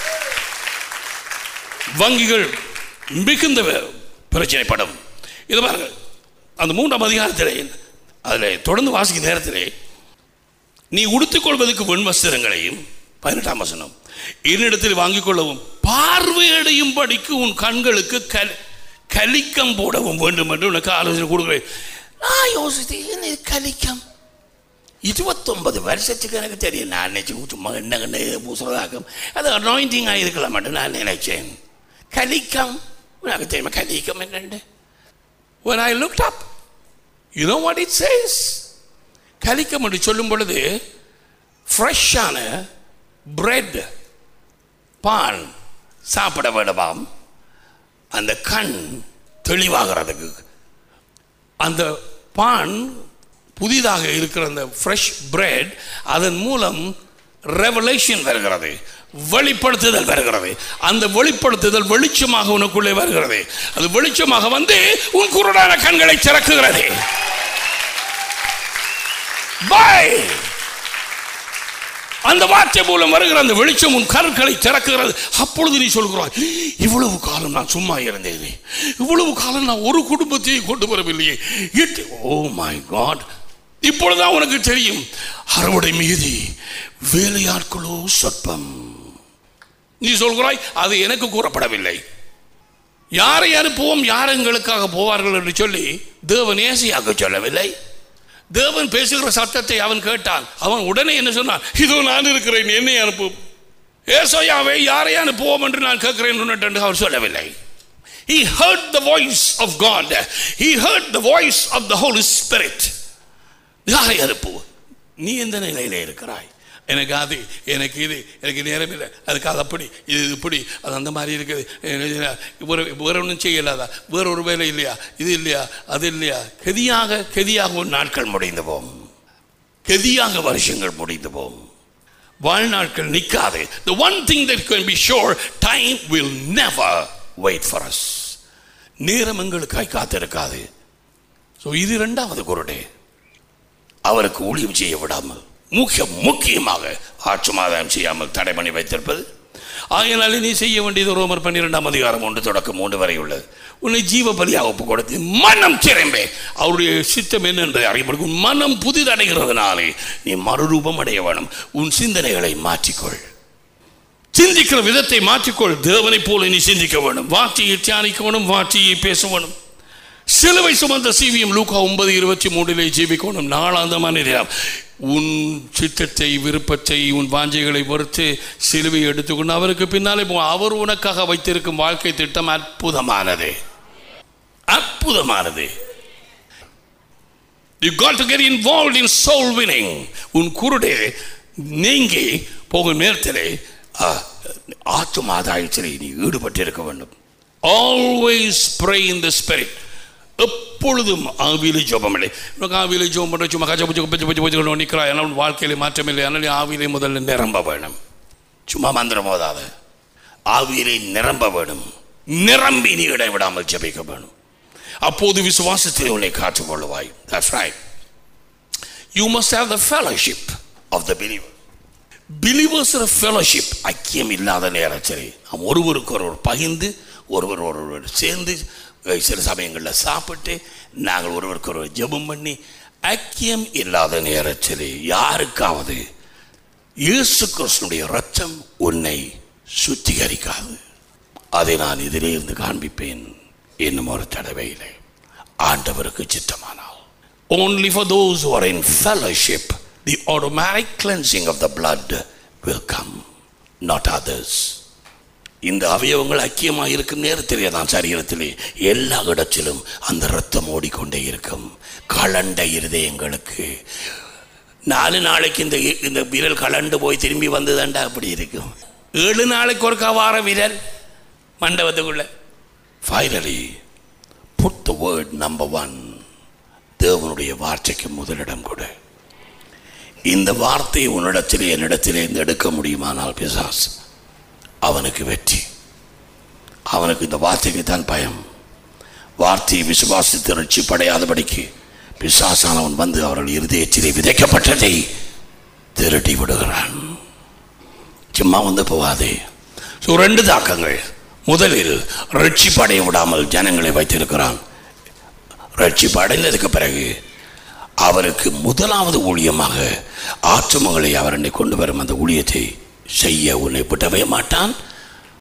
வங்கிகள் மிகுந்த பிரச்சனைப்படும் இது பாருங்க அந்த மூன்றாம் அதிகாரத்திலே அதில் தொடர்ந்து வாசிக்கும் நேரத்திலே நீ உடுத்துக்கொள்வதற்கு வெண் வஸ்திரங்களையும் பதினெட்டாம் வசனம் என்னிடத்தில் வாங்கிக் கொள்ளவும் பார்வையடையும் படிக்கு உன் கண்களுக்கு கல் கலிக்கம் போடவும் வேண்டும் என்று உனக்கு ஆலோசனை கொடுக்குறேன் நான் யோசித்தேன் என்ன இது கலிக்கம் இருபத்தொன்பது வருஷத்துக்கு எனக்கு தெரியும் நான் நினைச்சு சும்மா என்ன கண்ணு பூசுறதாக்கும் அது அனாயிண்டிங்காக இருக்கலாம் மட்டும் நான் நினைச்சேன் கலிக்கம் உனக்கு தெரியுமா கலிக்கம் என்னண்டு when I looked up you know what it says கலிக்கம் என்று சொல்லும் பொழுது ஃப்ரெஷ்ஷான பிரெட் பான் சாப்பிட வேண்டுமாம் அந்த கண் தெளிவாகிறதுக்கு அந்த பான் புதிதாக இருக்கிற அந்த ஃப்ரெஷ் பிரெட் அதன் மூலம் ரெவலேஷன் வருகிறது வெளிப்படுத்துதல் வருகிறது அந்த வெளிப்படுத்துதல் வெளிச்சமாக உனக்குள்ளே வருகிறது அது வெளிச்சமாக வந்து உன் குருடான கண்களை திறக்குகிறது பாய் அந்த வார்த்தை மூலம் வருகிற அந்த வெளிச்சம் உன் கருக்களை திறக்கிறது அப்பொழுது நீ சொல்கிறாய் இவ்வளவு காலம் நான் சும்மா இருந்தேன் இவ்வளவு காலம் நான் ஒரு குடும்பத்தையே கொண்டு வரவில்லையே இட் ஓ மை காட் இப்பொழுதுதான் உனக்கு தெரியும் அறுவடை மீதி வேலையாட்களோ சொற்பம் நீ சொல்கிறாய் அது எனக்கு கூறப்படவில்லை யாரை அனுப்புவோம் யார் எங்களுக்காக போவார்கள் என்று சொல்லி தேவன் ஏசியாக சொல்லவில்லை தேவன் பேசுகிற சத்தத்தை அவன் கேட்டான் அவன் உடனே என்ன சொன்னான் இதோ நான் இருக்கிறேன் என்னை அனுப்பும் ஏசோயாவை யாரை அனுப்புவோம் என்று நான் கேட்கிறேன் என்று அவர் சொல்லவில்லை He heard the voice of God. He heard the voice of the Holy Spirit. யாரை அனுப்பு நீ எந்த நிலையில இருக்கிறாய் எனக்கு அது எனக்கு இது எனக்கு நேரம் இல்லை அதுக்கு அது அப்படி இது இது இப்படி அது அந்த மாதிரி இருக்குது வேற வேற ஒன்றும் செய்யலாதா வேற ஒரு வேலை இல்லையா இது இல்லையா அது இல்லையா கெதியாக கெதியாக ஒரு நாட்கள் முடிந்து போம் கெதியாக வருஷங்கள் முடிந்து போம் வாழ்நாட்கள் நிற்காது the one thing that can be sure time will never wait for us நேரம் எங்களுக்காய் காத்திருக்காது ஸோ இது இரண்டாவது குருடே அவருக்கு ஊழியம் செய்ய விடாமல் முக்கிய முக்கியமாக ஆட்சுமாதாயம் செய்யாமல் தடை பண்ணி வைத்திருப்பது ஆகையினாலே நீ செய்ய வேண்டியது ரோமர் பன்னிரெண்டாம் அதிகாரம் ஒன்று தொடக்கம் மூன்று வரை உள்ளது உன்னை ஜீவ பலியாக ஒப்பு கொடுத்து மனம் திரும்பே அவருடைய சித்தம் என்ன என்பதை அறியப்படுக்கும் உன் மனம் புதிதடைகிறதுனாலே நீ மறுரூபம் அடைய வேணும் உன் சிந்தனைகளை மாற்றிக்கொள் சிந்திக்கிற விதத்தை மாற்றிக்கொள் தேவனைப் போல நீ சிந்திக்க வேண்டும் வார்த்தையை தியானிக்க வேணும் வார்த்தையை பேச வேணும் சிலுவை சுமந்த சீவியம் லூக்கா ஒன்பது இருபத்தி மூன்றிலே ஜீவிக்கணும் நாளாந்தமான நேரம் உன் சித்தத்தை விருப்பத்தை உன் வாஞ்சைகளை பொறுத்து சிலுவை எடுத்துக்கொண்டு அவருக்கு பின்னாலே போ அவர் உனக்காக வைத்திருக்கும் வாழ்க்கை திட்டம் அற்புதமானது அற்புதமானது You got to get involved in soul winning. உன் குருடே நீங்கி போகும் நேரத்திலே ஆத்துமாதாயத்திலே நீ ஈடுபட்டு இருக்க வேண்டும் always pray in the spirit எப்பொழுதும் ஆவியிலே ஜோபம் இல்லை உனக்கு ஆவியிலே ஜோபம் பண்ணுற சும்மா கச்ச புச்சு பச்சு பச்சு பச்சு நிற்கிறாய் ஆனால் வாழ்க்கையிலே மாற்றம் இல்லை அதனால் ஆவியிலே முதல்ல நிரம்ப வேணும் சும்மா மந்திரம் போதாத ஆவியிலே நிரம்ப வேணும் நிரம்பி நீ இடைவிடாமல் ஜெபிக்க வேணும் அப்போது விசுவாசத்தில் உன்னை காத்துக்கொள்ளுவாய் that's right you must have the fellowship of the believer believers fellowship ஐக்கியம் இல்லாத நேரத்தில் நாம் ஒருவருக்கு ஒருவர் பகிர்ந்து ஒருவர் ஒருவர் சேர்ந்து சில சமயங்களில் சாப்பிட்டு நாங்கள் ஒருவருக்கு ஒருவர் ஜெபம் பண்ணி ஐக்கியம் இல்லாத நேரத்தில் யாருக்காவது இயேசு கிறிஸ்துடைய ரத்தம் உன்னை சுத்திகரிக்காது அதை நான் இதிலே இருந்து காண்பிப்பேன் இன்னும் ஒரு தடவையிலே ஆண்டவருக்கு சித்தமானால் only for those who are in fellowship the automatic cleansing of the blood will come not others இந்த அவயவங்கள் ஐக்கியமாக இருக்கும் நேரத்திலே தான் சரீரத்திலே எல்லா இடத்திலும் அந்த ரத்தம் ஓடிக்கொண்டே இருக்கும் கலண்ட இருதயங்களுக்கு நாலு நாளைக்கு இந்த இந்த விரல் கலண்டு போய் திரும்பி வந்ததுண்டா அப்படி இருக்கும் ஏழு நாளைக்கு ஒருக்கா வார விரல் மண்டபத்துக்குள்ள finally put the word number one தேவனுடைய வார்த்தைக்கு முதலிடம் கொடு இந்த வார்த்தையை உன்னிடத்திலே என்னிடத்திலே இருந்து எடுக்க முடியுமானால் பிசாஸ் அவனுக்கு வெற்றி அவனுக்கு இந்த வார்த்தைக்கு தான் பயம் வார்த்தையை விசுவாசித்து ரட்சிப்படையாதபடிக்கு பிசாசானவன் வந்து அவர்கள் இருதயத்திலே விதைக்கப்பட்டதை திருட்டி விடுகிறான் சும்மா வந்து போவாதே ஸோ ரெண்டு தாக்கங்கள் முதலில் ரட்சிப்படைய விடாமல் ஜனங்களை வைத்திருக்கிறான் ரட்சிப்பு அடைந்ததுக்கு பிறகு அவருக்கு முதலாவது ஊழியமாக ஆற்றுமங்களை அவர் என்னை கொண்டு வரும் அந்த ஊழியத்தை செய்ய உன்னை விடவே மாட்டான்